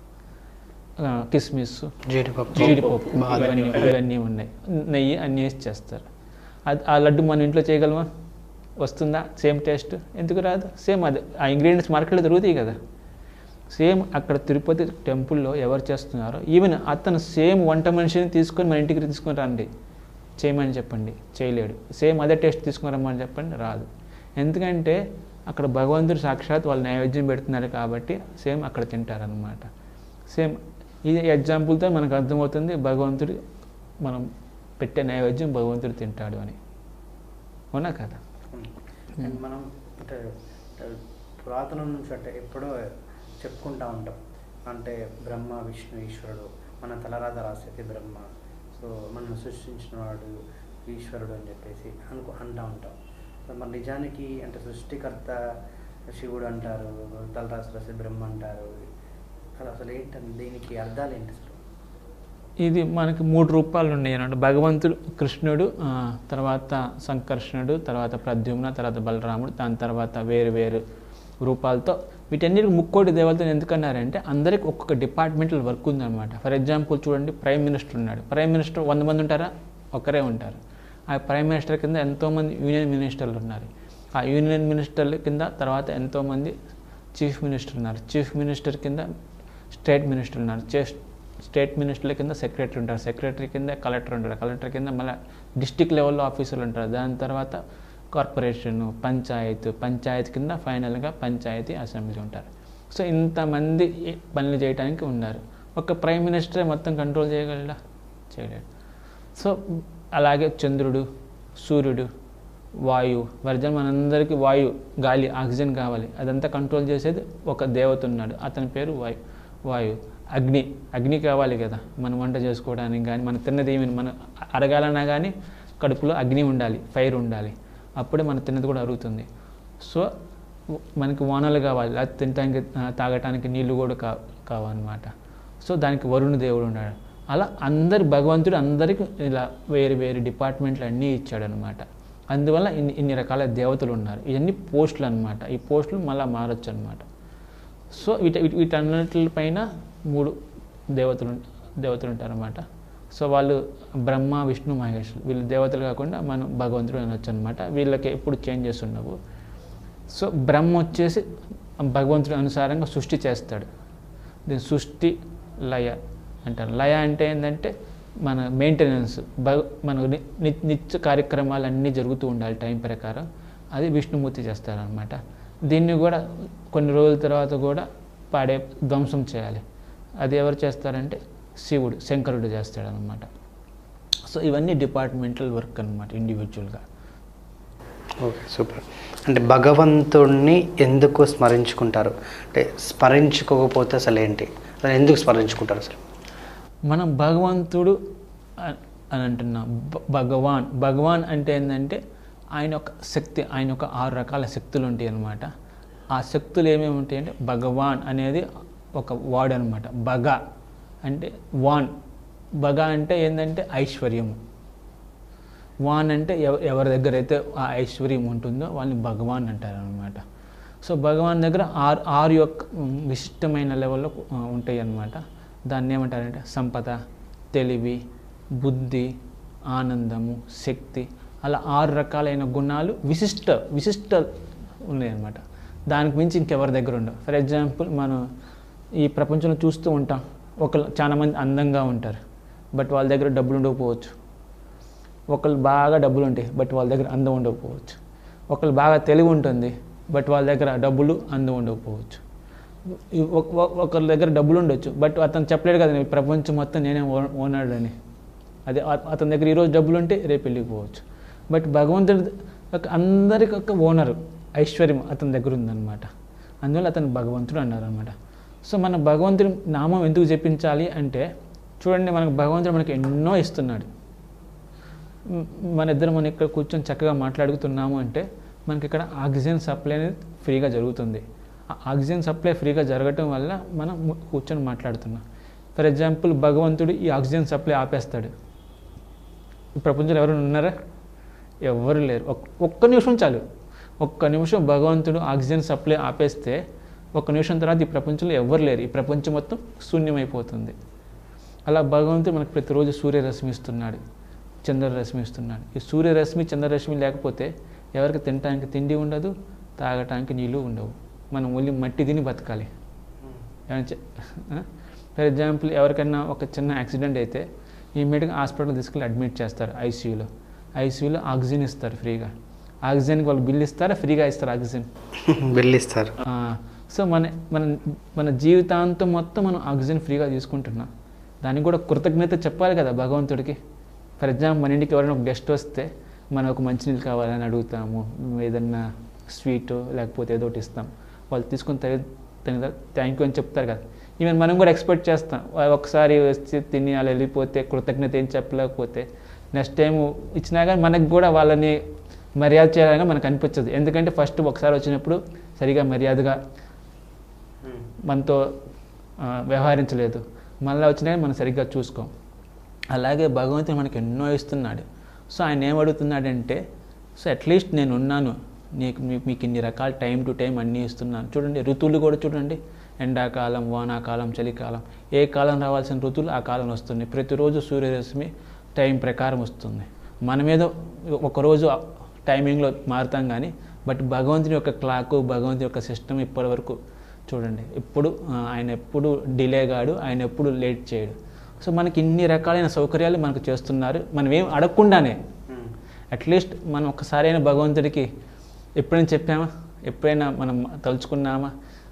ఆ, కిస్మిస్ జీడిపప్పు జీడిపప్పు బాదం. ఇవన్నీ ఇవన్నీ ఉన్నాయి నెయ్యి అన్నీ వేసి చేస్తారు అది ఆ లడ్డు మన ఇంట్లో చేయగలమా వస్తుందా సేమ్ టేస్ట్ ఎందుకు రాదు సేమ్ అది ఆ ఇంగ్రీడియంట్స్ మార్కెట్లో దొరుకుతాయి కదా సేమ్ అక్కడ తిరుపతి టెంపుల్లో ఎవరు చేస్తున్నారో ఈవెన్ అతను సేమ్ వంట మనిషిని తీసుకొని మన ఇంటికి తీసుకొని రండి చేయమని చెప్పండి చేయలేడు సేమ్ అదే టేస్ట్ తీసుకొని రమ్మని చెప్పండి రాదు ఎందుకంటే అక్కడ భగవంతుడు సాక్షాత్ వాళ్ళు నైవేద్యం పెడుతున్నారు కాబట్టి సేమ్ అక్కడ తింటారనమాట సేమ్ ఇది ఎగ్జాంపుల్తో మనకు అర్థమవుతుంది భగవంతుడు మనం పెట్టే నైవేద్యం భగవంతుడు తింటాడు అని అవునా కదా అండ్ మనం అంటే అంటే పురాతనం నుంచి అంటే ఎప్పుడో చెప్పుకుంటా ఉంటాం అంటే బ్రహ్మ విష్ణు ఈశ్వరుడు మన తలరాత రాసేది బ్రహ్మ సో మనం సృష్టించిన వాడు ఈశ్వరుడు అని చెప్పేసి అనుకో అంటా ఉంటాం సో మరి నిజానికి అంటే సృష్టికర్త శివుడు అంటారు తలరాత రాసేది బ్రహ్మ అంటారు అది అసలు ఏంటంటే దీనికి అర్థాలు ఏంటి అసలు ఇది మనకి మూడు రూపాలు ఉన్నాయి అన్నమాట భగవంతుడు కృష్ణుడు ఆ, తర్వాత సంకర్షణుడు తర్వాత ప్రద్యుమ్న తర్వాత బలరాముడు దాని తర్వాత వేరు వేరు రూపాలతో వీటన్నిటికి ముక్కోటి దేవతలు ఎందుకన్నారంటే అందరికి ఒక్కొక్క డిపార్ట్మెంటల్ వర్క్ ఉందన్నమాట ఫర్ ఎగ్జాంపుల్ చూడండి ప్రైమ్ మినిస్టర్ ఉన్నాడు ప్రైమ్ మినిస్టర్ వంద మంది ఉంటారా ఒకరే ఉంటారు ఆ ప్రైమ్ మినిస్టర్ కింద ఎంతోమంది యూనియన్ మినిస్టర్లు ఉన్నారు ఆ యూనియన్ మినిస్టర్ల కింద తర్వాత ఎంతోమంది చీఫ్ మినిస్టర్ ఉన్నారు చీఫ్ మినిస్టర్ కింద స్టేట్ మినిస్టర్ ఉన్నారు చే- స్టేట్ మినిస్టర్ల కింద సెక్రటరీ ఉంటారు సెక్రటరీ కింద కలెక్టర్ ఉంటారు కలెక్టర్ కింద మళ్ళీ డిస్టిక్ లెవెల్లో ఆఫీసర్లు ఉంటారు దాని తర్వాత కార్పొరేషన్ పంచాయత్ పంచాయత్ కింద ఫైనల్గా పంచాయతీ అసెంబ్లీ ఉంటారు సో ఇంతమంది ఈ పనులు చేయడానికి ఉన్నారు ఒక ప్రైమ్ మినిస్టరే మొత్తం కంట్రోల్ చేయగలడా చేయలేడు సో అలాగే చంద్రుడు సూర్యుడు వాయువు వర్జన్ మనందరికీ వాయు గాలి ఆక్సిజన్ కావాలి అదంతా కంట్రోల్ చేసేది ఒక దేవత ఉన్నాడు అతని పేరు వాయు వాయువు అగ్ని అగ్ని కావాలి కదా మనం వంట చేసుకోవడానికి కానీ మన తిన్నది ఏమి మనం అరగాలన్నా కానీ కడుపులో అగ్ని ఉండాలి ఫైర్ ఉండాలి అప్పుడే మన తిన్నది కూడా అరుగుతుంది సో మనకి వానలు కావాలి అది తినడానికి ఆ, తాగటానికి నీళ్లు కూడా కా కావాలన్నమాట సో దానికి వరుణ దేవుడు ఉన్నాడు అలా అందరి భగవంతుడు అందరికి ఇలా వేరు వేరు డిపార్ట్మెంట్లు అన్నీ ఇచ్చాడనమాట అందువల్ల ఇన్ని ఇన్ని రకాల దేవతలు ఉన్నారు ఇవన్నీ పోస్టులు అనమాట ఈ పోస్టులు మళ్ళీ మారచ్చు అనమాట సో వీటి వీటి- వీటన్నిటిపైన మూడు దేవతలు ఉం- దేవతలు ఉంటారన్నమాట సో వాళ్ళు బ్రహ్మ విష్ణు మహేష్ వీళ్ళు దేవతలు కాకుండా మనం భగవంతుడు అనొచ్చు అనమాట వీళ్ళకి ఎప్పుడు చేంజెస్ ఉండవు సో బ్రహ్మ వచ్చేసి భగవంతుడి అనుసారంగా సృష్టి చేస్తాడు దీని సృష్టి లయ అంటారు లయ అంటే ఏంటంటే మన మెయింటెనెన్స్ భగ మన ని- ని- నిత్య కార్యక్రమాలు అన్నీ జరుగుతూ ఉండాలి టైం ప్రకారం అది విష్ణుమూర్తి చేస్తారనమాట దీన్ని కూడా కొన్ని రోజుల తర్వాత కూడా పాడే ధ్వంసం చేయాలి అది ఎవరు చేస్తారంటే శివుడు శంకరుడు చేస్తాడనమాట సో ఇవన్నీ డిపార్ట్మెంటల్ వర్క్ అనమాట ఇండివిజువల్గా ఓకే సూపర్ అంటే భగవంతుణ్ణి ఎందుకు స్మరించుకుంటారు అంటే స్మరించుకోకపోతే అసలు ఏంటి అసలు ఎందుకు స్మరించుకుంటారు అసలు మనం భగవంతుడు అ- అని అంటున్నాం భ- భగవాన్ భగవాన్ అంటే ఏంటంటే ఆయన ఒక శక్తి ఆయన ఒక ఆరు రకాల శక్తులు ఉంటాయి అన్నమాట ఆ శక్తులు ఏమేమి ఉంటాయి అంటే భగవాన్ అనేది ఒక వర్డ్ అనమాట భగ అంటే వాన్ భగ అంటే ఏంటంటే ఐశ్వర్యము వాన్ అంటే ఎవ ఎవరి దగ్గర అయితే ఆ ఐశ్వర్యం ఉంటుందో వాళ్ళని భగవాన్ అంటారు అనమాట సో భగవాన్ దగ్గర ఆరు ఆరు యొక్క ఉమ్, విశిష్టమైన లెవెల్లో ఆ, ఉంటాయి అన్నమాట దాన్ని ఏమంటారంటే సంపద తెలివి బుద్ధి ఆనందము శక్తి అలా ఆరు రకాలైన గుణాలు విశిష్ట విశిష్ట ఉన్నాయన్నమాట దానికి మించి ఇంకెవరి దగ్గర ఉండవు ఫర్ ఎగ్జాంపుల్ మనం ఈ ప్రపంచంలో చూస్తూ ఉంటాం ఒక చాలా మంది అందంగా ఉంటారు బట్ వాళ్ళ దగ్గర డబ్బులు ఉండకపోవచ్చు ఒకళ్ళు బాగా డబ్బులు ఉంటాయి బట్ వాళ్ళ దగ్గర అందం ఉండకపోవచ్చు ఒకళ్ళు బాగా తెలివి ఉంటుంది బట్ వాళ్ళ దగ్గర డబ్బులు అందం ఉండకపోవచ్చు ఈ ఒక- ఒక- ఒకరి దగ్గర డబ్బులు ఉండొచ్చు బట్ అతను చెప్పలేడు కదా "ఈ ప్రపంచం మొత్తం నేనే ఓ- ఓనర్ అని అదే అ- అతని దగ్గర ఈరోజు డబ్బులు ఉంటే రేపు వెళ్ళిపోవచ్చు బట్ భగవంతుడి ఒక అందరికి ఒక ఓనర్ ఐశ్వర్యం అతని దగ్గర ఉందన్నమాట అందువల్ల అతను భగవంతుడు అన్నారనమాట సో మన భగవంతుడి నామం ఎందుకు జపించాలి అంటే చూడండి మనకు భగవంతుడు మనకి ఎన్నో ఇస్తున్నాడు మ్, మన ఇద్దరం మనం ఇక్కడ కూర్చొని చక్కగా మాట్లాడుతున్నాము అంటే మనకి ఇక్కడ ఆక్సిజన్ సప్లై అనేది ఫ్రీగా జరుగుతుంది ఆ ఆక్సిజన్ సప్లై ఫ్రీగా జరగటం వల్ల మనం ము- కూర్చొని మాట్లాడుతున్నాం ఫర్ ఎగ్జాంపుల్ భగవంతుడు ఈ ఆక్సిజన్ సప్లై ఆపేస్తాడు ఈ ప్రపంచంలో ఎవరైనా ఉన్నారా ఎవరు లేరు ఒక్- ఒక్క నిమిషం చాలు ఒక్క నిమిషం భగవంతుడు ఆక్సిజన్ సప్లై ఆపేస్తే ఒక్క నిమిషం తర్వాత ఈ ప్రపంచంలో ఎవరు లేరు ఈ ప్రపంచం మొత్తం శూన్యమైపోతుంది అలా భగవంతుడు మనకు ప్రతిరోజు సూర్యరశ్మి ఇస్తున్నాడు చంద్రరశ్మి ఇస్తున్నాడు ఈ సూర్యరశ్మి చంద్రరశ్మి లేకపోతే ఎవరికి తినటానికి తిండి ఉండదు తాగటానికి నీళ్ళు ఉండవు మనం ఓన్లీ మట్టి తిని బతకాలి ఫర్ ఎగ్జాంపుల్ ఎవరికైనా ఒక చిన్న యాక్సిడెంట్ అయితే ఇమీడియట్గా హాస్పిటల్ తీసుకెళ్ళి అడ్మిట్ చేస్తారు ఐసీయూలో ఐసీయూలో ఆక్సిజన్ ఇస్తారు ఫ్రీగా ఆక్సిజన్కి వాళ్ళు బిల్ ఇస్తారా ఫ్రీగా ఇస్తారు ఆక్సిజన్ బిల్ ఇస్తారు ఆ, సో మన మన మన జీవితాంతం మొత్తం మనం ఆక్సిజన్ ఫ్రీగా తీసుకుంటున్నాం దానికి కూడా కృతజ్ఞత చెప్పాలి కదా భగవంతుడికి ఫర్ ఎగ్జాంపుల్ మన ఇంటికి ఎవరైనా ఒక గెస్ట్ వస్తే మనం ఒక మంచినీళ్ళు కావాలని అడుగుతాము ఏదన్నా స్వీట్ లేకపోతే ఏదో ఒకటి ఇస్తాం వాళ్ళు తీసుకుని తిని థ్యాంక్ యూ అని చెప్తారు కదా ఈవెన్ మనం కూడా ఎక్స్పెక్ట్ చేస్తాం వా- ఒకసారి వచ్చి తిని అలా వెళ్ళిపోతే కృతజ్ఞత ఏం చెప్పలేకపోతే నెక్స్ట్ టైం ఇచ్చినా కానీ మనకు కూడా వాళ్ళని మర్యాద చేయాలని మనకు అనిపించదు ఎందుకంటే ఫస్ట్ ఒకసారి వచ్చినప్పుడు సరిగా మర్యాదగా మనతో ఆ, వ్యవహరించలేదు మళ్ళీ వచ్చినా కానీ మనం సరిగ్గా చూసుకోం అలాగే భగవంతుడు మనకి ఎన్నో ఇస్తున్నాడు సో ఆయన ఏం అడుగుతున్నాడంటే సో అట్లీస్ట్ నేను ఉన్నాను నీకు మీ- మీకు ఇన్ని రకాల టైం టు టైం అన్నీ ఇస్తున్నాను చూడండి ఋతువులు కూడా చూడండి ఎండాకాలం వానాకాలం చలికాలం ఏ కాలం రావాల్సిన ఋతువులు ఆ కాలం వస్తున్నాయి ప్రతిరోజు సూర్యరశ్మి టైం ప్రకారం వస్తుంది మనమేదో ఒకరోజు టైమింగ్లో మారుతాం కానీ బట్ భగవంతుని యొక్క క్లాకు భగవంతుని యొక్క సిస్టమ్ ఇప్పటివరకు చూడండి ఎప్పుడు ఆ, ఆయన ఎప్పుడు డిలే కాడు ఆయన ఎప్పుడు లేట్ చేయడు సో మనకి ఇన్ని రకాలైన సౌకర్యాలు మనకు చేస్తున్నారు మనం ఏం అడగకుండానే అట్లీస్ట్ మనం ఒక్కసారైనా భగవంతుడికి ఎప్పుడైనా చెప్పామా ఎప్పుడైనా మనం తలుచుకున్నామా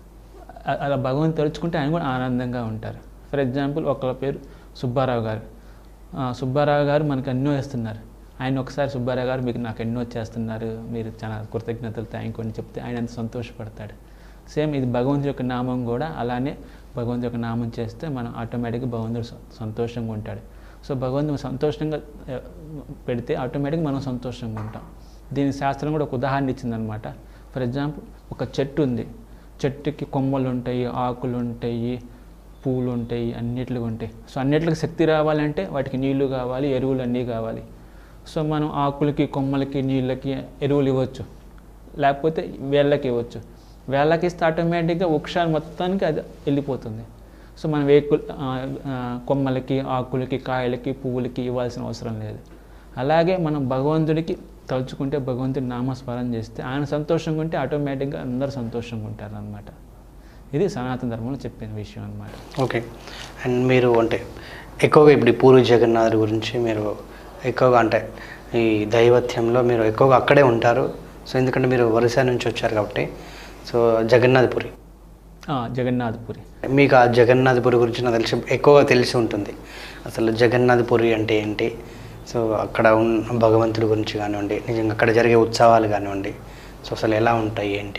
అ- అలా భగవంతుడు తలుచుకుంటే ఆయన కూడా ఆనందంగా ఉంటారు ఫర్ ఎగ్జాంపుల్ ఒకళ్ళ పేరు సుబ్బారావు గారు ఆ, సుబ్బారావు గారు మనకు ఎన్నో ఇస్తున్నారు ఆయన ఒకసారి సుబ్బారావు గారు మీకు నాకు ఎన్నో చేస్తున్నారు మీరు చాలా కృతజ్ఞతలు థ్యాంక్ అని చెప్తే ఆయన అంత సంతోషపడతాడు సేమ్ ఇది భగవంతుడి యొక్క నామం కూడా అలానే భగవంతుడి యొక్క నామం చేస్తే మనం ఆటోమేటిక్గా భగవంతుడు సం- సంతోషంగా ఉంటాడు సో భగవంతుడు సంతోషంగా ఆ, పెడితే ఆటోమేటిక్గా మనం సంతోషంగా ఉంటాం దీని శాస్త్రం కూడా ఒక ఉదాహరణ ఇచ్చిందనమాట ఫర్ ఎగ్జాంపుల్ ఒక చెట్టు ఉంది చెట్టుకి కొమ్మలు ఉంటాయి ఆకులు ఉంటాయి పూలు ఉంటాయి అన్నిటికి ఉంటాయి సో అన్నిటికి శక్తి రావాలంటే వాటికి నీళ్లు కావాలి ఎరువులు అన్నీ కావాలి సో మనం ఆకులకి కొమ్మలకి నీళ్ళకి ఎరువులు ఇవ్వచ్చు లేకపోతే వేళ్ళకి ఇవ్వచ్చు వేళ్ళకి ఇస్తే ఆటోమేటిక్గా వృక్షాలు మొత్తానికి అది వెళ్ళిపోతుంది సో మనం వేకు ఆ, ఆ, కొమ్మలకి ఆకులకి కాయలకి పువ్వులకి ఇవ్వాల్సిన అవసరం లేదు అలాగే మనం భగవంతుడికి తలుచుకుంటే భగవంతుడి నామస్మరణ చేస్తే ఆయన సంతోషంగా ఉంటే ఆటోమేటిక్గా అందరూ సంతోషంగా ఉంటారు అనమాట ఇది సనాతన ధర్మంలో చెప్పిన విషయం అనమాట ఓకే అండ్ మీరు అంటే ఎక్కువగా ఇప్పుడు ఈ పూరి జగన్నాథ్ గురించి మీరు ఎక్కువగా అంటే ఈ దైవత్యంలో మీరు ఎక్కువగా అక్కడే ఉంటారు సో ఎందుకంటే మీరు ఒరిస్సా నుంచి వచ్చారు కాబట్టి సో జగన్నాథపురి జగన్నాథపురి మీకు ఆ జగన్నాథపురి గురించి నాకు తెలిసి ఎక్కువగా తెలిసి ఉంటుంది అసలు జగన్నాథపురి అంటే ఏంటి సో అక్కడ ఉన్న భగవంతుడి గురించి కానివ్వండి నిజంగా అక్కడ జరిగే ఉత్సవాలు కానివ్వండి సో అసలు ఎలా ఉంటాయి ఏంటి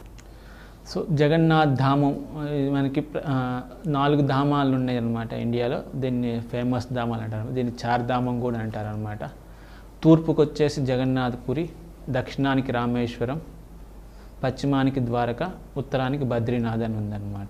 సో జగన్నాథ్ ధామం ఇది మనకి ప్ర- ఆ, నాలుగు ధామాలు ఉన్నాయి అన్నమాట ఇండియాలో దీన్ని ఫేమస్ ధామాలు అంటారు దీన్ని చార్ ధామం కూడా అంటారు అనమాట తూర్పుకు వచ్చేసి జగన్నాథపురి దక్షిణానికి రామేశ్వరం పశ్చిమానికి ద్వారక ఉత్తరానికి బద్రీనాథ్ అని ఉందన్నమాట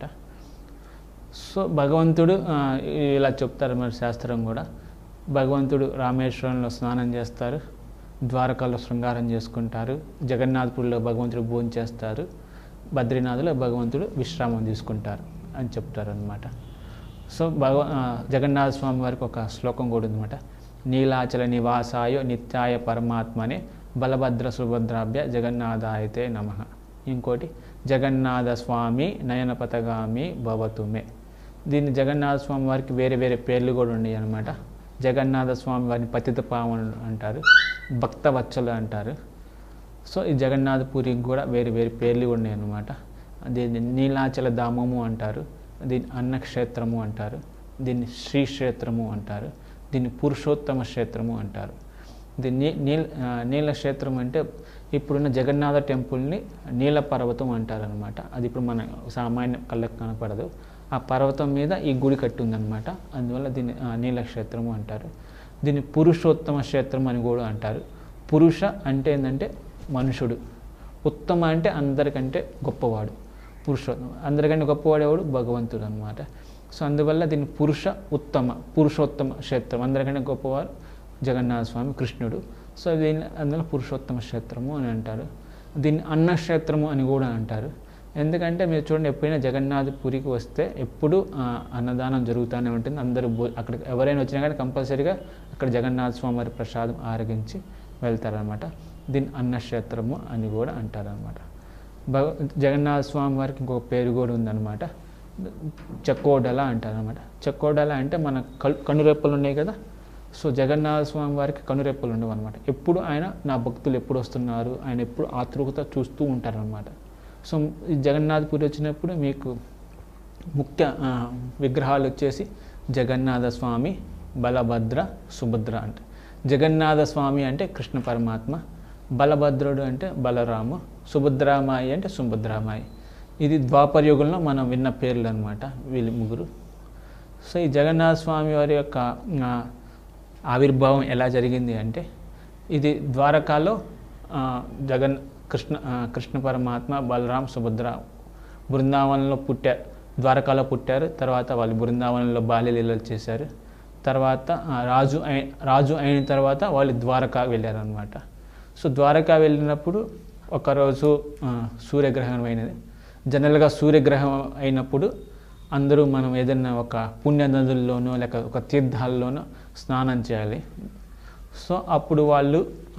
సో భగవంతుడు ఆ, ఇలా చెప్తారు మరి శాస్త్రం కూడా భగవంతుడు రామేశ్వరంలో స్నానం చేస్తారు ద్వారకాలో శృంగారం చేసుకుంటారు జగన్నాథపురిలో భగవంతుడు భోజనం చేస్తారు బద్రీనాథ్లో భగవంతుడు విశ్రామం తీసుకుంటారు అని చెప్తారు అనమాట సో భగవ ఆ, జగన్నాథ స్వామి వారికి ఒక శ్లోకం కూడా ఉందన్నమాట నీలాచల నివాసాయ నిత్యాయ పరమాత్మనే బలభద్ర సుభద్రాభ్య జగన్నాథాయతే నమ ఇంకోటి జగన్నాథ స్వామి నయన పథగామి భవతుమే దీన్ని జగన్నాథ స్వామి వారికి వేరే వేరే పేర్లు కూడా ఉన్నాయి అనమాట జగన్నాథ స్వామి వారిని పతిత పావనులు అంటారు భక్తవత్సలు అంటారు సో ఈ జగన్నాథపురికి కూడా వేరే వేరే పేర్లు ఉన్నాయి అన్నమాట దీన్ని నీలాచల ధామము అంటారు దీన్ని అన్నక్షేత్రము అంటారు దీన్ని శ్రీక్షేత్రము అంటారు దీన్ని పురుషోత్తమ క్షేత్రము అంటారు దీన్ని నీల ఆ, నీల క్షేత్రం అంటే ఇప్పుడున్న జగన్నాథ టెంపుల్ని నీల పర్వతం అంటారు అనమాట అది ఇప్పుడు మన సామాన్య కళ్ళకు కనపడదు ఆ పర్వతం మీద ఈ గుడి కట్టి ఉందన్నమాట అందువల్ల దీన్ని ఆ, నీల క్షేత్రము అంటారు దీన్ని పురుషోత్తమ క్షేత్రం అని కూడా అంటారు పురుష అంటే ఏంటంటే మనుషుడు ఉత్తమ అంటే అందరికంటే గొప్పవాడు పురుషోత్తమ అందరికంటే గొప్పవాడు ఎవడు భగవంతుడు అనమాట సో అందువల్ల దీన్ని పురుష ఉత్తమ పురుషోత్తమ క్షేత్రం అందరికంటే గొప్పవారు జగన్నాథ స్వామి కృష్ణుడు సో దీన్ని అందువల్ల పురుషోత్తమ క్షేత్రము అని అంటారు దీన్ని అన్నక్షేత్రము అని కూడా అంటారు ఎందుకంటే మీరు చూడండి ఎప్పుడైనా జగన్నాథ్ పురికి వస్తే ఎప్పుడు ఆ, అన్నదానం జరుగుతూనే ఉంటుంది అందరూ భో- అక్కడికి ఎవరైనా వచ్చినా కానీ కంపల్సరీగా అక్కడ జగన్నాథ స్వామి వారి ప్రసాదం ఆరగించి వెళ్తారనమాట దీన్ని అన్నక్షేత్రము అని కూడా అంటారనమాట భగ జగన్నాథ స్వామి వారికి ఇంకొక పేరు కూడా ఉందన్నమాట చెక్కోడల అంటారనమాట చెక్కోడల అంటే మన కల్ కనురెప్పలు ఉన్నాయి కదా సో జగన్నాథ స్వామి వారికి కనురెప్పలు ఉండవు అనమాట ఎప్పుడు ఆయన నా భక్తులు ఎప్పుడు వస్తున్నారు ఆయన ఎప్పుడు ఆతృకత చూస్తూ ఉంటారనమాట సో ఈ జగన్నాథపురి వచ్చినప్పుడు మీకు ముఖ్య ఆ, విగ్రహాలు వచ్చేసి జగన్నాథ స్వామి బలభద్ర సుభద్ర అంటే జగన్నాథ స్వామి అంటే కృష్ణ పరమాత్మ బలభద్రుడు అంటే బలరాము సుభద్రామాయి అంటే సుభద్రామాయి ఇది ద్వాపర యుగంలో మనం విన్న పేర్లు అనమాట వీళ్ళు ముగ్గురు సో ఈ జగన్నాథ స్వామి వారి యొక్క ఆ, ఆవిర్భావం ఎలా జరిగింది అంటే ఇది ద్వారకాలో ఆ, జగన్ కృష్ణ ఆ, కృష్ణ పరమాత్మ బలరాం సుభద్ర బృందావనంలో పుట్టారు ద్వారకాలో పుట్టారు తర్వాత వాళ్ళు బృందావనంలో బాల్యలీలలు చేశారు తర్వాత ఆ, రాజు అయి రాజు అయిన తర్వాత వాళ్ళు ద్వారకా వెళ్ళారనమాట సో ద్వారకా వెళ్ళినప్పుడు ఒకరోజు ఆ, సూర్యగ్రహణం అయినది జనరల్గా సూర్యగ్రహం అయినప్పుడు అందరూ మనం ఏదైనా ఒక పుణ్య నదుల్లోనో లేక ఒక తీర్థాల్లోనో స్నానం చేయాలి సో అప్పుడు వాళ్ళు ఆ,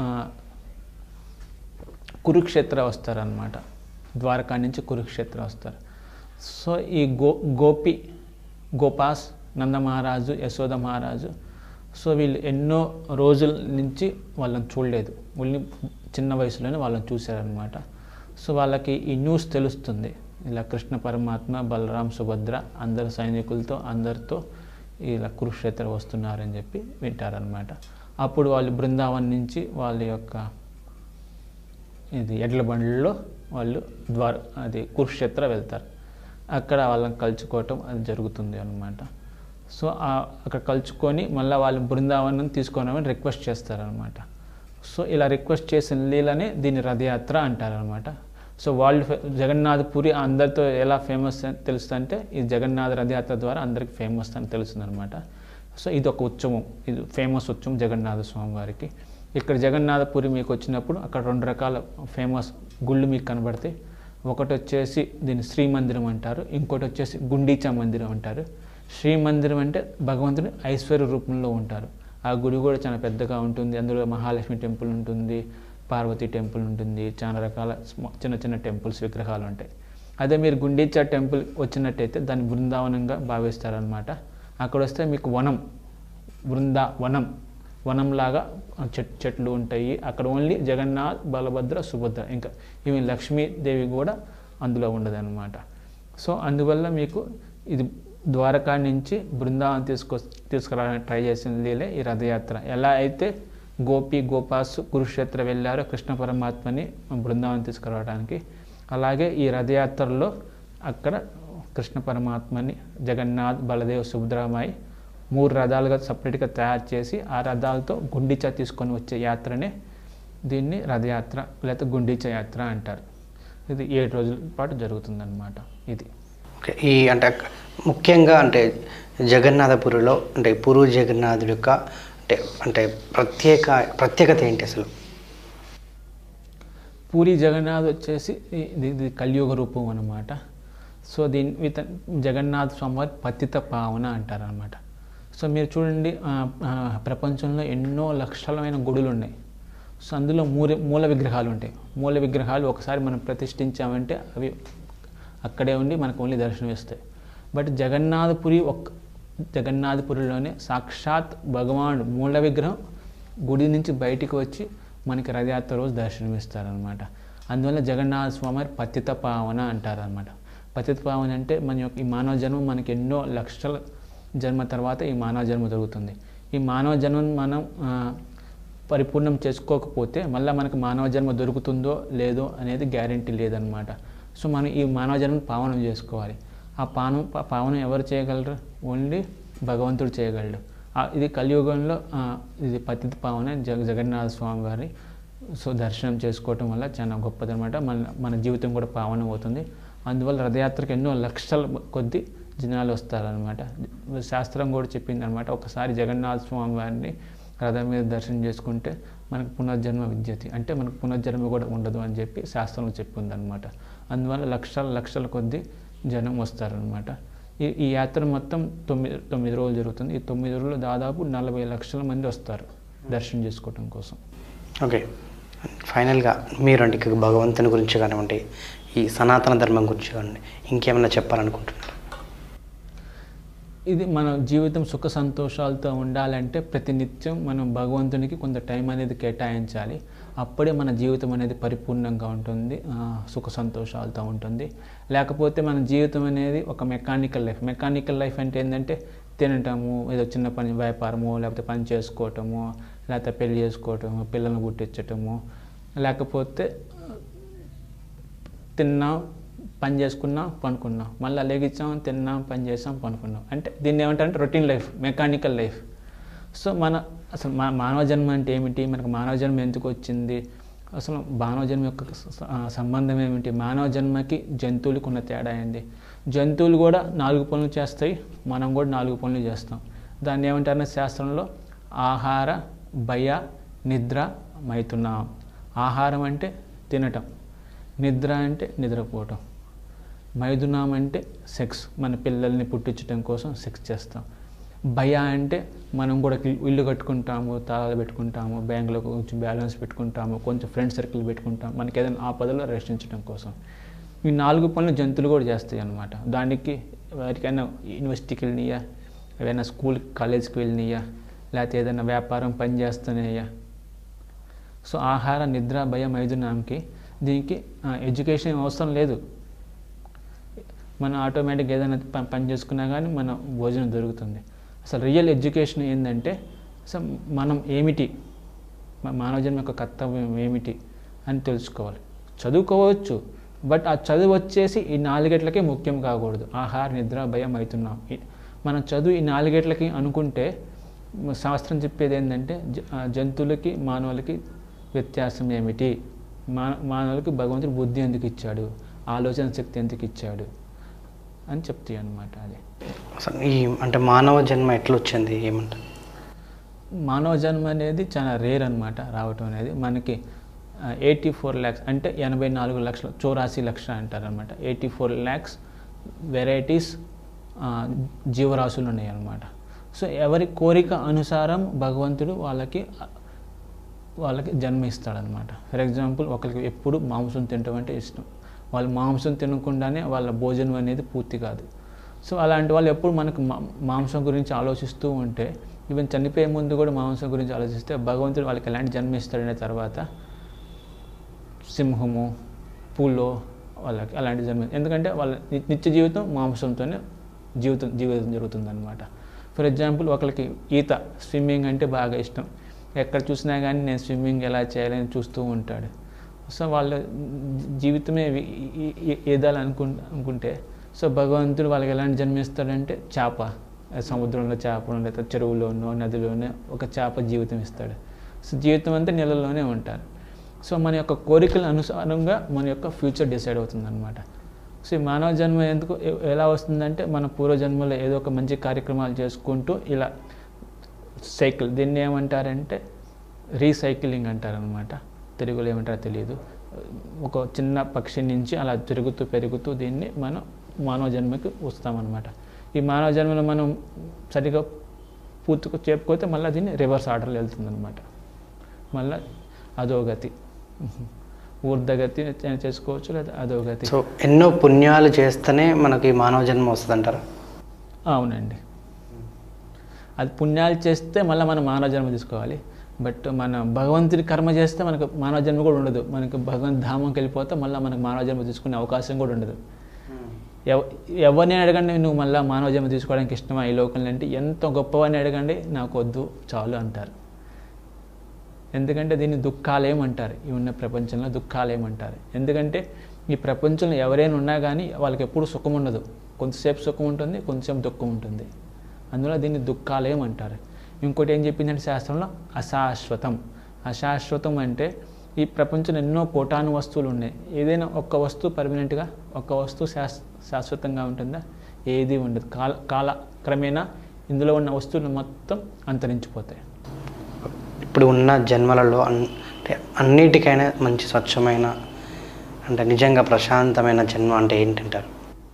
కురుక్షేత్ర వస్తారనమాట ద్వారకా నుంచి కురుక్షేత్ర వస్తారు సో ఈ గో గోపి గోపాస్ నందమహారాజు యశోద మహారాజు సో వీళ్ళు ఎన్నో రోజుల నుంచి వాళ్ళని చూడలేదు వీళ్ళని చిన్న వయసులోనే వాళ్ళని చూశారనమాట సో వాళ్ళకి ఈ న్యూస్ తెలుస్తుంది ఇలా కృష్ణ పరమాత్మ బలరాం సుభద్ర అందరు సైనికులతో అందరితో ఇలా కురుక్షేత్ర వస్తున్నారని చెప్పి వింటారనమాట అప్పుడు వాళ్ళు బృందావన్ నుంచి వాళ్ళ యొక్క ఇది ఎడ్ల బండ్లలో వాళ్ళు ద్వార అది కురుక్షేత్ర వెళ్తారు అక్కడ వాళ్ళని కలుసుకోవటం అది జరుగుతుంది అనమాట సో ఆ- అక్కడ కలుసుకొని మళ్ళీ వాళ్ళు బృందావనం తీసుకోనమని రిక్వెస్ట్ చేస్తారనమాట సో ఇలా రిక్వెస్ట్ చేసిన లీలనే దీన్ని రథయాత్ర అంటారనమాట సో వాళ్ళు ఫే- జగన్నాథ్ పురి అందరితో ఎలా ఫేమస్ తెలుస్తుందంటే ఈ జగన్నాథ్ రథయాత్ర ద్వారా అందరికి ఫేమస్ అని తెలుస్తుందన్నమాట సో ఇది ఒక ఉత్సవం ఇది ఫేమస్ ఉత్సవం జగన్నాథ స్వామి వారికి ఇక్కడ జగన్నాథపురి మీకు వచ్చినప్పుడు అక్కడ రెండు రకాల ఫేమస్ గుళ్ళు మీకు కనబడతాయి ఒకటి వచ్చేసి దీన్ని శ్రీమందిరం అంటారు ఇంకోటి వచ్చేసి గుండీచా మందిరం అంటారు శ్రీమందిరం అంటే భగవంతుని ఐశ్వర్య రూపంలో ఉంటారు ఆ గుడి కూడా చాలా పెద్దగా ఉంటుంది అందులో మహాలక్ష్మి టెంపుల్ ఉంటుంది పార్వతీ టెంపుల్ ఉంటుంది చాలా రకాల స్మ- చిన్న చిన్న టెంపుల్స్ విగ్రహాలు ఉంటాయి అదే మీరు గుండీచా టెంపుల్ వచ్చినట్టయితే దాన్ని బృందావనంగా భావిస్తారనమాట అక్కడ వస్తే మీకు వనం బృందా వనం వనంలాగా చెట్ చెట్లు ఉంటాయి అక్కడ ఓన్లీ జగన్నాథ్ బలభద్ర సుభద్ర ఇంకా ఈమె లక్ష్మీదేవి కూడా అందులో ఉండదన్నమాట సో అందువల్ల మీకు ఇది ద్వారకా నుంచి బృందావనం తీసుకొ తీసుకురావడానికి ట్రై చేసిన లీలే ఈ రథయాత్ర ఎలా అయితే గోపి గోపాస్ కురుక్షేత్ర వెళ్ళారో కృష్ణ పరమాత్మని బృందావనం తీసుకురావడానికి అలాగే ఈ రథయాత్రలో అక్కడ కృష్ణ పరమాత్మని జగన్నాథ్ బలదేవ్ సుభద్రామాయి మూడు రథాలుగా సపరేట్గా తయారు చేసి ఆ రథాలతో గుండిచా తీసుకొని వచ్చే యాత్రనే దీన్ని రథయాత్ర లేకపోతే గుండిచా యాత్ర అంటారు ఇది ఏడు రోజుల పాటు జరుగుతుందన్నమాట ఇది ఓకే ఈ అంటే ముఖ్యంగా అంటే జగన్నాథపురిలో అంటే పురు జగన్నాథుడి యొక్క అంటే అంటే ప్రత్యేక ప్రత్యేకత ఏంటి అసలు పూరి జగన్నాథ్ వచ్చేసి ఇ- ఇది ఇది కలియుగ రూపం అన్నమాట సో దీని విత జగన్నాథ స్వామివారి పతిత పావన అంటారనమాట సో మీరు చూడండి ఆ, ఆ, ప్రపంచంలో ఎన్నో లక్షలమైన గుడులు ఉన్నాయి సో అందులో మూల మూల విగ్రహాలు ఉంటాయి మూల విగ్రహాలు ఒకసారి మనం ప్రతిష్ఠించామంటే అవి అక్కడే ఉండి మనకు ఓన్లీ దర్శనం ఇస్తాయి బట్ జగన్నాథపురి ఒక్క జగన్నాథపురిలోనే సాక్షాత్ భగవానుడు మూల విగ్రహం గుడి నుంచి బయటికి వచ్చి మనకి రథయాత్ర రోజు దర్శనం ఇస్తారనమాట అందువల్ల జగన్నాథ స్వామి పతిత పావన అంటారనమాట పతిత పావన అంటే మన యొక్క ఈ మానవ జన్మ మనకి ఎన్నో లక్షల జన్మ తర్వాత ఈ మానవ జన్మ దొరుకుతుంది ఈ మానవ జన్మను మనం ఆ, పరిపూర్ణం చేసుకోకపోతే మళ్ళీ మనకు మానవ జన్మ దొరుకుతుందో లేదో అనేది గ్యారంటీ లేదనమాట సో మనం ఈ మానవ జన్మను పావనం చేసుకోవాలి ఆ పానం పా- పావనం ఎవరు చేయగలరు ఓన్లీ భగవంతుడు చేయగలడు ఆ, ఇది కలియుగంలో ఆ, ఇది పతిత పావన జగ జగన్నాథ స్వామి వారి సో దర్శనం చేసుకోవటం వల్ల చాలా గొప్పదనమాట మన మన జీవితం కూడా పావనం అవుతుంది అందువల్ల రథయాత్రకు ఎన్నో లక్షల కొద్ది జనాలు వస్తారనమాట శాస్త్రం కూడా చెప్పింది అనమాట ఒకసారి జగన్నాథ స్వామి వారిని రథం మీద దర్శనం చేసుకుంటే మనకు పునర్జన్మ విద్యతి అంటే మనకు పునర్జన్మ కూడా ఉండదు అని చెప్పి శాస్త్రంలో చెప్పింది అనమాట అందువల్ల లక్షల లక్షల కొద్ది జనం వస్తారనమాట ఈ ఈ యాత్ర మొత్తం తొమ్మిది తొమ్మిది రోజులు జరుగుతుంది ఈ తొమ్మిది రోజులు దాదాపు నలభై లక్షల మంది వస్తారు దర్శనం చేసుకోవటం కోసం ఓకే ఫైనల్గా మీరు అంటే ఇక భగవంతుని గురించి కానివ్వండి ఈ సనాతన ధర్మం గురించి కానివ్వండి ఇంకేమైనా చెప్పాలనుకుంటున్నారు ఇది మన జీవితం సుఖ సంతోషాలతో ఉండాలంటే ప్రతినిత్యం మనం భగవంతునికి కొంత టైం అనేది కేటాయించాలి అప్పుడే మన జీవితం అనేది పరిపూర్ణంగా ఉంటుంది ఆ, సుఖ సంతోషాలతో ఉంటుంది లేకపోతే మన జీవితం అనేది ఒక మెకానికల్ లైఫ్ మెకానికల్ లైఫ్ అంటే ఏంటంటే తినటము ఏదో చిన్న పని వ్యాపారము లేకపోతే పని చేసుకోవటము లేకపోతే పెళ్లి చేసుకోవటము పిల్లల్ని పుట్టించటము లేకపోతే తిన్నాం పని చేసుకున్నాం పనుకున్నాం మళ్ళీ లెగిచ్చాం తిన్నాం పని చేసాం పనుకున్నాం అంటే దీన్ని ఏమంటారంటే routine life mechanical life so మన అసలు మా మానవ జన్మ అంటే ఏమిటి మనకు మానవ జన్మ ఎందుకు వచ్చింది అసలు మానవ జన్మ యొక్క స- ఆ సంబంధం ఏమిటి మానవ జన్మకి జంతువులకు ఉన్న తేడా ఏంది జంతువులు కూడా నాలుగు పనులు చేస్తాయి మనం కూడా నాలుగు పనులు చేస్తాం దాన్ని ఏమంటారంటే శాస్త్రంలో ఆహార భయ నిద్ర మైథునం ఆహారం అంటే తినటం నిద్ర అంటే నిద్రపోవటం మైథునం అంటే సెక్స్ మన పిల్లల్ని పుట్టించడం కోసం సెక్స్ చేస్తాం భయ అంటే మనం కూడా ఇల్లు- ఇల్లు కట్టుకుంటాము తాళాలు పెట్టుకుంటాము బ్యాంకులో కొంచెం బ్యాలెన్స్ పెట్టుకుంటాము కొంచెం ఫ్రెండ్ సర్కిల్ పెట్టుకుంటాం మనకి ఏదైనా ఆపదలో రక్షించడం కోసం ఈ నాలుగు పనులు జంతువులు కూడా చేస్తాయి అన్నమాట దానికి వాటికైనా యూనివర్సిటీకి వెళ్ళినాయా ఏదైనా స్కూల్ కాలేజ్కి వెళ్ళినాయా లేకపోతే ఏదైనా వ్యాపారం పని చేస్తున్నాయా సో ఆహార నిద్ర భయం మైదునాంకి దీనికి ఆ, ఎడ్యుకేషన్ ఏం అవసరం లేదు మనం ఆటోమేటిక్గా ఏదైనా ప- పని చేసుకున్నా కానీ మన భోజనం దొరుకుతుంది అసలు రియల్ ఎడ్యుకేషన్ ఏంటంటే అసలు మనం ఏమిటి మన మానవ జన్మ యొక్క కర్తవ్యం ఏమిటి అని తెలుసుకోవాలి చదువుకోవచ్చు బట్ ఆ చదువు వచ్చేసి ఈ నాలుగేట్లకే ముఖ్యం కాకూడదు ఆహార నిద్ర భయం అవుతున్నాం ఈ- మనం చదువు ఈ నాలుగేట్లకి అనుకుంటే మ- శాస్త్రం చెప్పేది ఏంటంటే జ- ఆ, జంతువులకి మానవులకి వ్యత్యాసం ఏమిటి మా మానవులకి భగవంతుడు బుద్ధి ఎందుకు ఇచ్చాడు ఆలోచన శక్తి ఎందుకు ఇచ్చాడు అని చెప్తాయి అనమాట అది అసలు ఈ అంటే మానవ జన్మ ఎట్లా వచ్చింది ఏమంటారు మానవ జన్మ అనేది చాలా రేర్ అనమాట రావటం అనేది మనకి ఎయిటీ ఫోర్ ల్యాక్స్ అంటే ఎనభై నాలుగు లక్షల చౌరాసీ లక్షలు అంటారనమాట ఎయిటీ ఫోర్ ల్యాక్స్ వెరైటీస్ జీవరాశులు ఉన్నాయి అన్నమాట సో ఎవరి కోరిక అనుసారం భగవంతుడు వాళ్ళకి వాళ్ళకి జన్మ ఇస్తాడనమాట ఫర్ ఎగ్జాంపుల్ ఒకరికి ఎప్పుడు మాంసం తినటం అంటే ఇష్టం వాళ్ళు మాంసం తినకుండానే వాళ్ళ భోజనం అనేది పూర్తి కాదు సో అలాంటి వాళ్ళు ఎప్పుడు మనకు మా- మాంసం గురించి ఆలోచిస్తూ ఉంటే ఈవెన్ చనిపోయే ముందు కూడా మాంసం గురించి ఆలోచిస్తే భగవంతుడు వాళ్ళకి ఎలాంటి జన్మ ఇస్తాడనే తర్వాత సింహము పూలో వాళ్ళకి అలాంటి జన్మ ఎందుకంటే వాళ్ళ ని- నిత్య జీవితం మాంసంతోనే జీవితం జీవితం జరుగుతుందన్నమాట ఫర్ ఎగ్జాంపుల్ ఒకరికి ఈత స్విమ్మింగ్ అంటే బాగా ఇష్టం ఎక్కడ చూసినా కానీ నేను స్విమ్మింగ్ ఎలా చేయాలని చూస్తూ ఉంటాడు సో వాళ్ళ జీవితమే ఇవి- ఈ- ఈ- ఈదాలి అనుకు అనుకుంటే సో భగవంతుడు వాళ్ళకి ఎలాంటి జన్మిస్తాడంటే చేప సముద్రంలో చేప లేదా చెరువులోనో నదిలోనో ఒక చేప జీవితం ఇస్తాడు సో జీవితం అంతా నీళ్ళలోనే ఉంటారు సో మన యొక్క కోరికల అనుసారంగా మన యొక్క ఫ్యూచర్ డిసైడ్ అవుతుందన్నమాట సో ఈ మానవ జన్మ ఎందుకు ఎ- ఎలా వస్తుందంటే మన పూర్వజన్మలో ఏదో ఒక మంచి కార్యక్రమాలు చేసుకుంటూ ఇలా సైకిల్ దీన్ని ఏమంటారంటే రీసైక్లింగ్ అంటారనమాట తెలుగులో ఏమంటారో తెలియదు ఒక చిన్న పక్షి నుంచి అలా తిరుగుతూ పెరుగుతూ దీన్ని మనం మానవ జన్మకి వస్తామన్నమాట ఈ మానవ జన్మలో మనం సరిగా పూర్తిగా చెప్పుకోతే మళ్ళీ దీన్ని రివర్స్ ఆర్డర్లో వెళ్తుంది అనమాట మళ్ళీ అధోగతి ఊర్ధగతి చేసుకోవచ్చు లేదా అధోగతి సో ఎన్నో పుణ్యాలు చేస్తేనే మనకి మానవ జన్మ వస్తుంది అంటారా అవునండి అది పుణ్యాలు చేస్తే మళ్ళీ మనం మానవ జన్మ తీసుకోవాలి బట్ మన భగవంతుడి కర్మ చేస్తే మనకు మానవ జన్మ కూడా ఉండదు మనకు భగవంత్ ధామంకి వెళ్ళిపోతే మళ్ళీ మనకు మానవ జన్మ తీసుకునే అవకాశం కూడా ఉండదు ఎవ ఎవరిని అడగండి నువ్వు మళ్ళీ మానవ జన్మ తీసుకోవడానికి ఇష్టమా ఈ లోకంలో అంటే ఎంత గొప్పవాడిని అడగండి నాకు వద్దు చాలు అంటారు ఎందుకంటే దీన్ని దుఃఖాలేం అంటారు ఈ ఉన్న ప్రపంచంలో దుఃఖాలేం అంటారు ఎందుకంటే ఈ ప్రపంచంలో ఎవరైనా ఉన్నా కానీ వాళ్ళకి ఎప్పుడు సుఖం ఉండదు కొంతసేపు సుఖం ఉంటుంది కొంతసేపు దుఃఖం ఉంటుంది అందులో దీన్ని దుఃఖాలేం అంటారు ఇంకోటి ఏం చెప్పిందంటే శాస్త్రంలో అశాశ్వతం అశాశ్వతం అంటే ఈ ప్రపంచంలో ఎన్నో కోటాను వస్తువులు ఉన్నాయి ఏదైనా ఒక్క వస్తువు పర్మనెంట్గా ఒక్క వస్తువు శాస్ శాశ్వతంగా ఉంటుందా ఏది ఉండదు కాల కాల క్రమేణా ఇందులో ఉన్న వస్తువులు మొత్తం అంతరించిపోతాయి ఇప్పుడు ఉన్న జన్మలలో అన్ అంటే అన్నిటికైనా మంచి స్వచ్ఛమైన అంటే నిజంగా ప్రశాంతమైన జన్మ అంటే ఏంటంటారు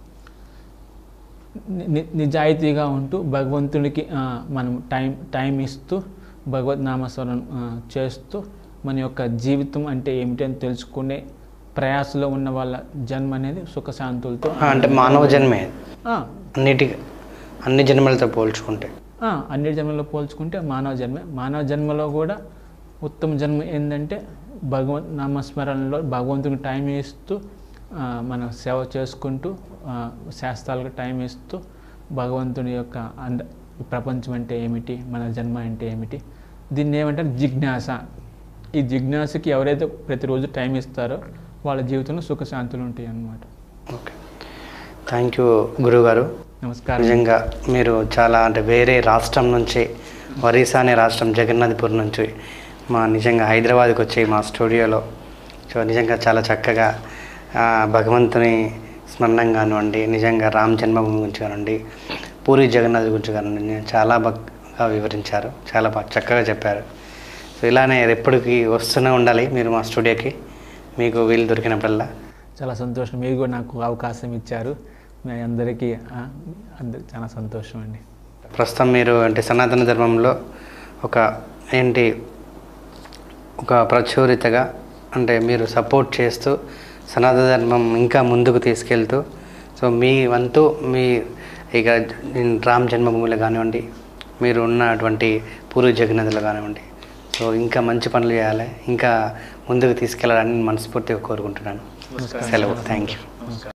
ని- ని- నిజాయితీగా ఉంటూ భగవంతునికి ఆ, మనం టైం టైం ఇస్తూ భగవద్ నామస్మరణ ఆ, చేస్తూ మన యొక్క జీవితం అంటే ఏమిటి అని తెలుసుకునే ప్రయాసలో ఉన్న వాళ్ళ జన్మ అనేది సుఖశాంతులతో ఆ, అంటే మానవ జన్మే ఆ, అన్నిటి అన్ని జన్మలతో పోల్చుకుంటే ఆ, అన్ని జన్మలో పోల్చుకుంటే మానవ జన్మే మానవ జన్మలో కూడా ఉత్తమ జన్మ ఏంటంటే భగవంత్ నామస్మరణలో భగవంతునికి టైం ఇస్తూ ఆ, మన సేవ చేసుకుంటూ ఆ, శాస్త్రాలకు టైం ఇస్తూ భగవంతుని యొక్క అంద ఈ ప్రపంచం అంటే ఏమిటి మన జన్మ అంటే ఏమిటి దీన్ని ఏమంటారు జిజ్ఞాస ఈ జిజ్ఞాసకి ఎవరైతే ప్రతిరోజు టైం ఇస్తారో వాళ్ళ జీవితంలో సుఖశాంతులు ఉంటాయి అన్నమాట ఓకే థ్యాంక్ యూ గురుగారు నమస్కారం నిజంగా మీరు చాలా అంటే వేరే రాష్ట్రం నుంచి ఒరిస్సా అనే రాష్ట్రం జగన్నాథ్పూర్ నుంచి మా నిజంగా హైదరాబాద్కి వచ్చి మా స్టూడియోలో సో నిజంగా చాలా చక్కగా ఆ, భగవంతుని స్మరణం కానివ్వండి నిజంగా రామ్ జన్మభూమి గురించి కానివ్వండి పూరి జగన్నాథ్ గురించి కానివ్వండి చాలా బాగా వివరించారు చాలా బాగా చక్కగా చెప్పారు సో ఇలానే ఎప్పటికీ వస్తూనే ఉండాలి మీరు మా స్టూడియోకి మీకు వీలు దొరికినప్పుడల్లా చాలా సంతోషం మీరు కూడా నాకు అవకాశం ఇచ్చారు మీ అందరికీ ఆ, అందరికి చాలా సంతోషం అండి ప్రస్తుతం మీరు అంటే సనాతన ధర్మంలో ఒక ఏంటి ఒక ప్రచురితగా అంటే మీరు సపోర్ట్ చేస్తూ సనాతన ధర్మం ఇంకా ముందుకు తీసుకెళ్తూ సో మీ వంతు మీ ఇక రామ్ జన్మభూమిలో కానివ్వండి మీరు ఉన్నటువంటి పూర్వ జగన్నాథులు కానివ్వండి సో ఇంకా మంచి పనులు చేయాలి ఇంకా ముందుకు తీసుకెళ్ళాలని మనస్ఫూర్తిగా కోరుకుంటున్నాను సెలవు థ్యాంక్ యూ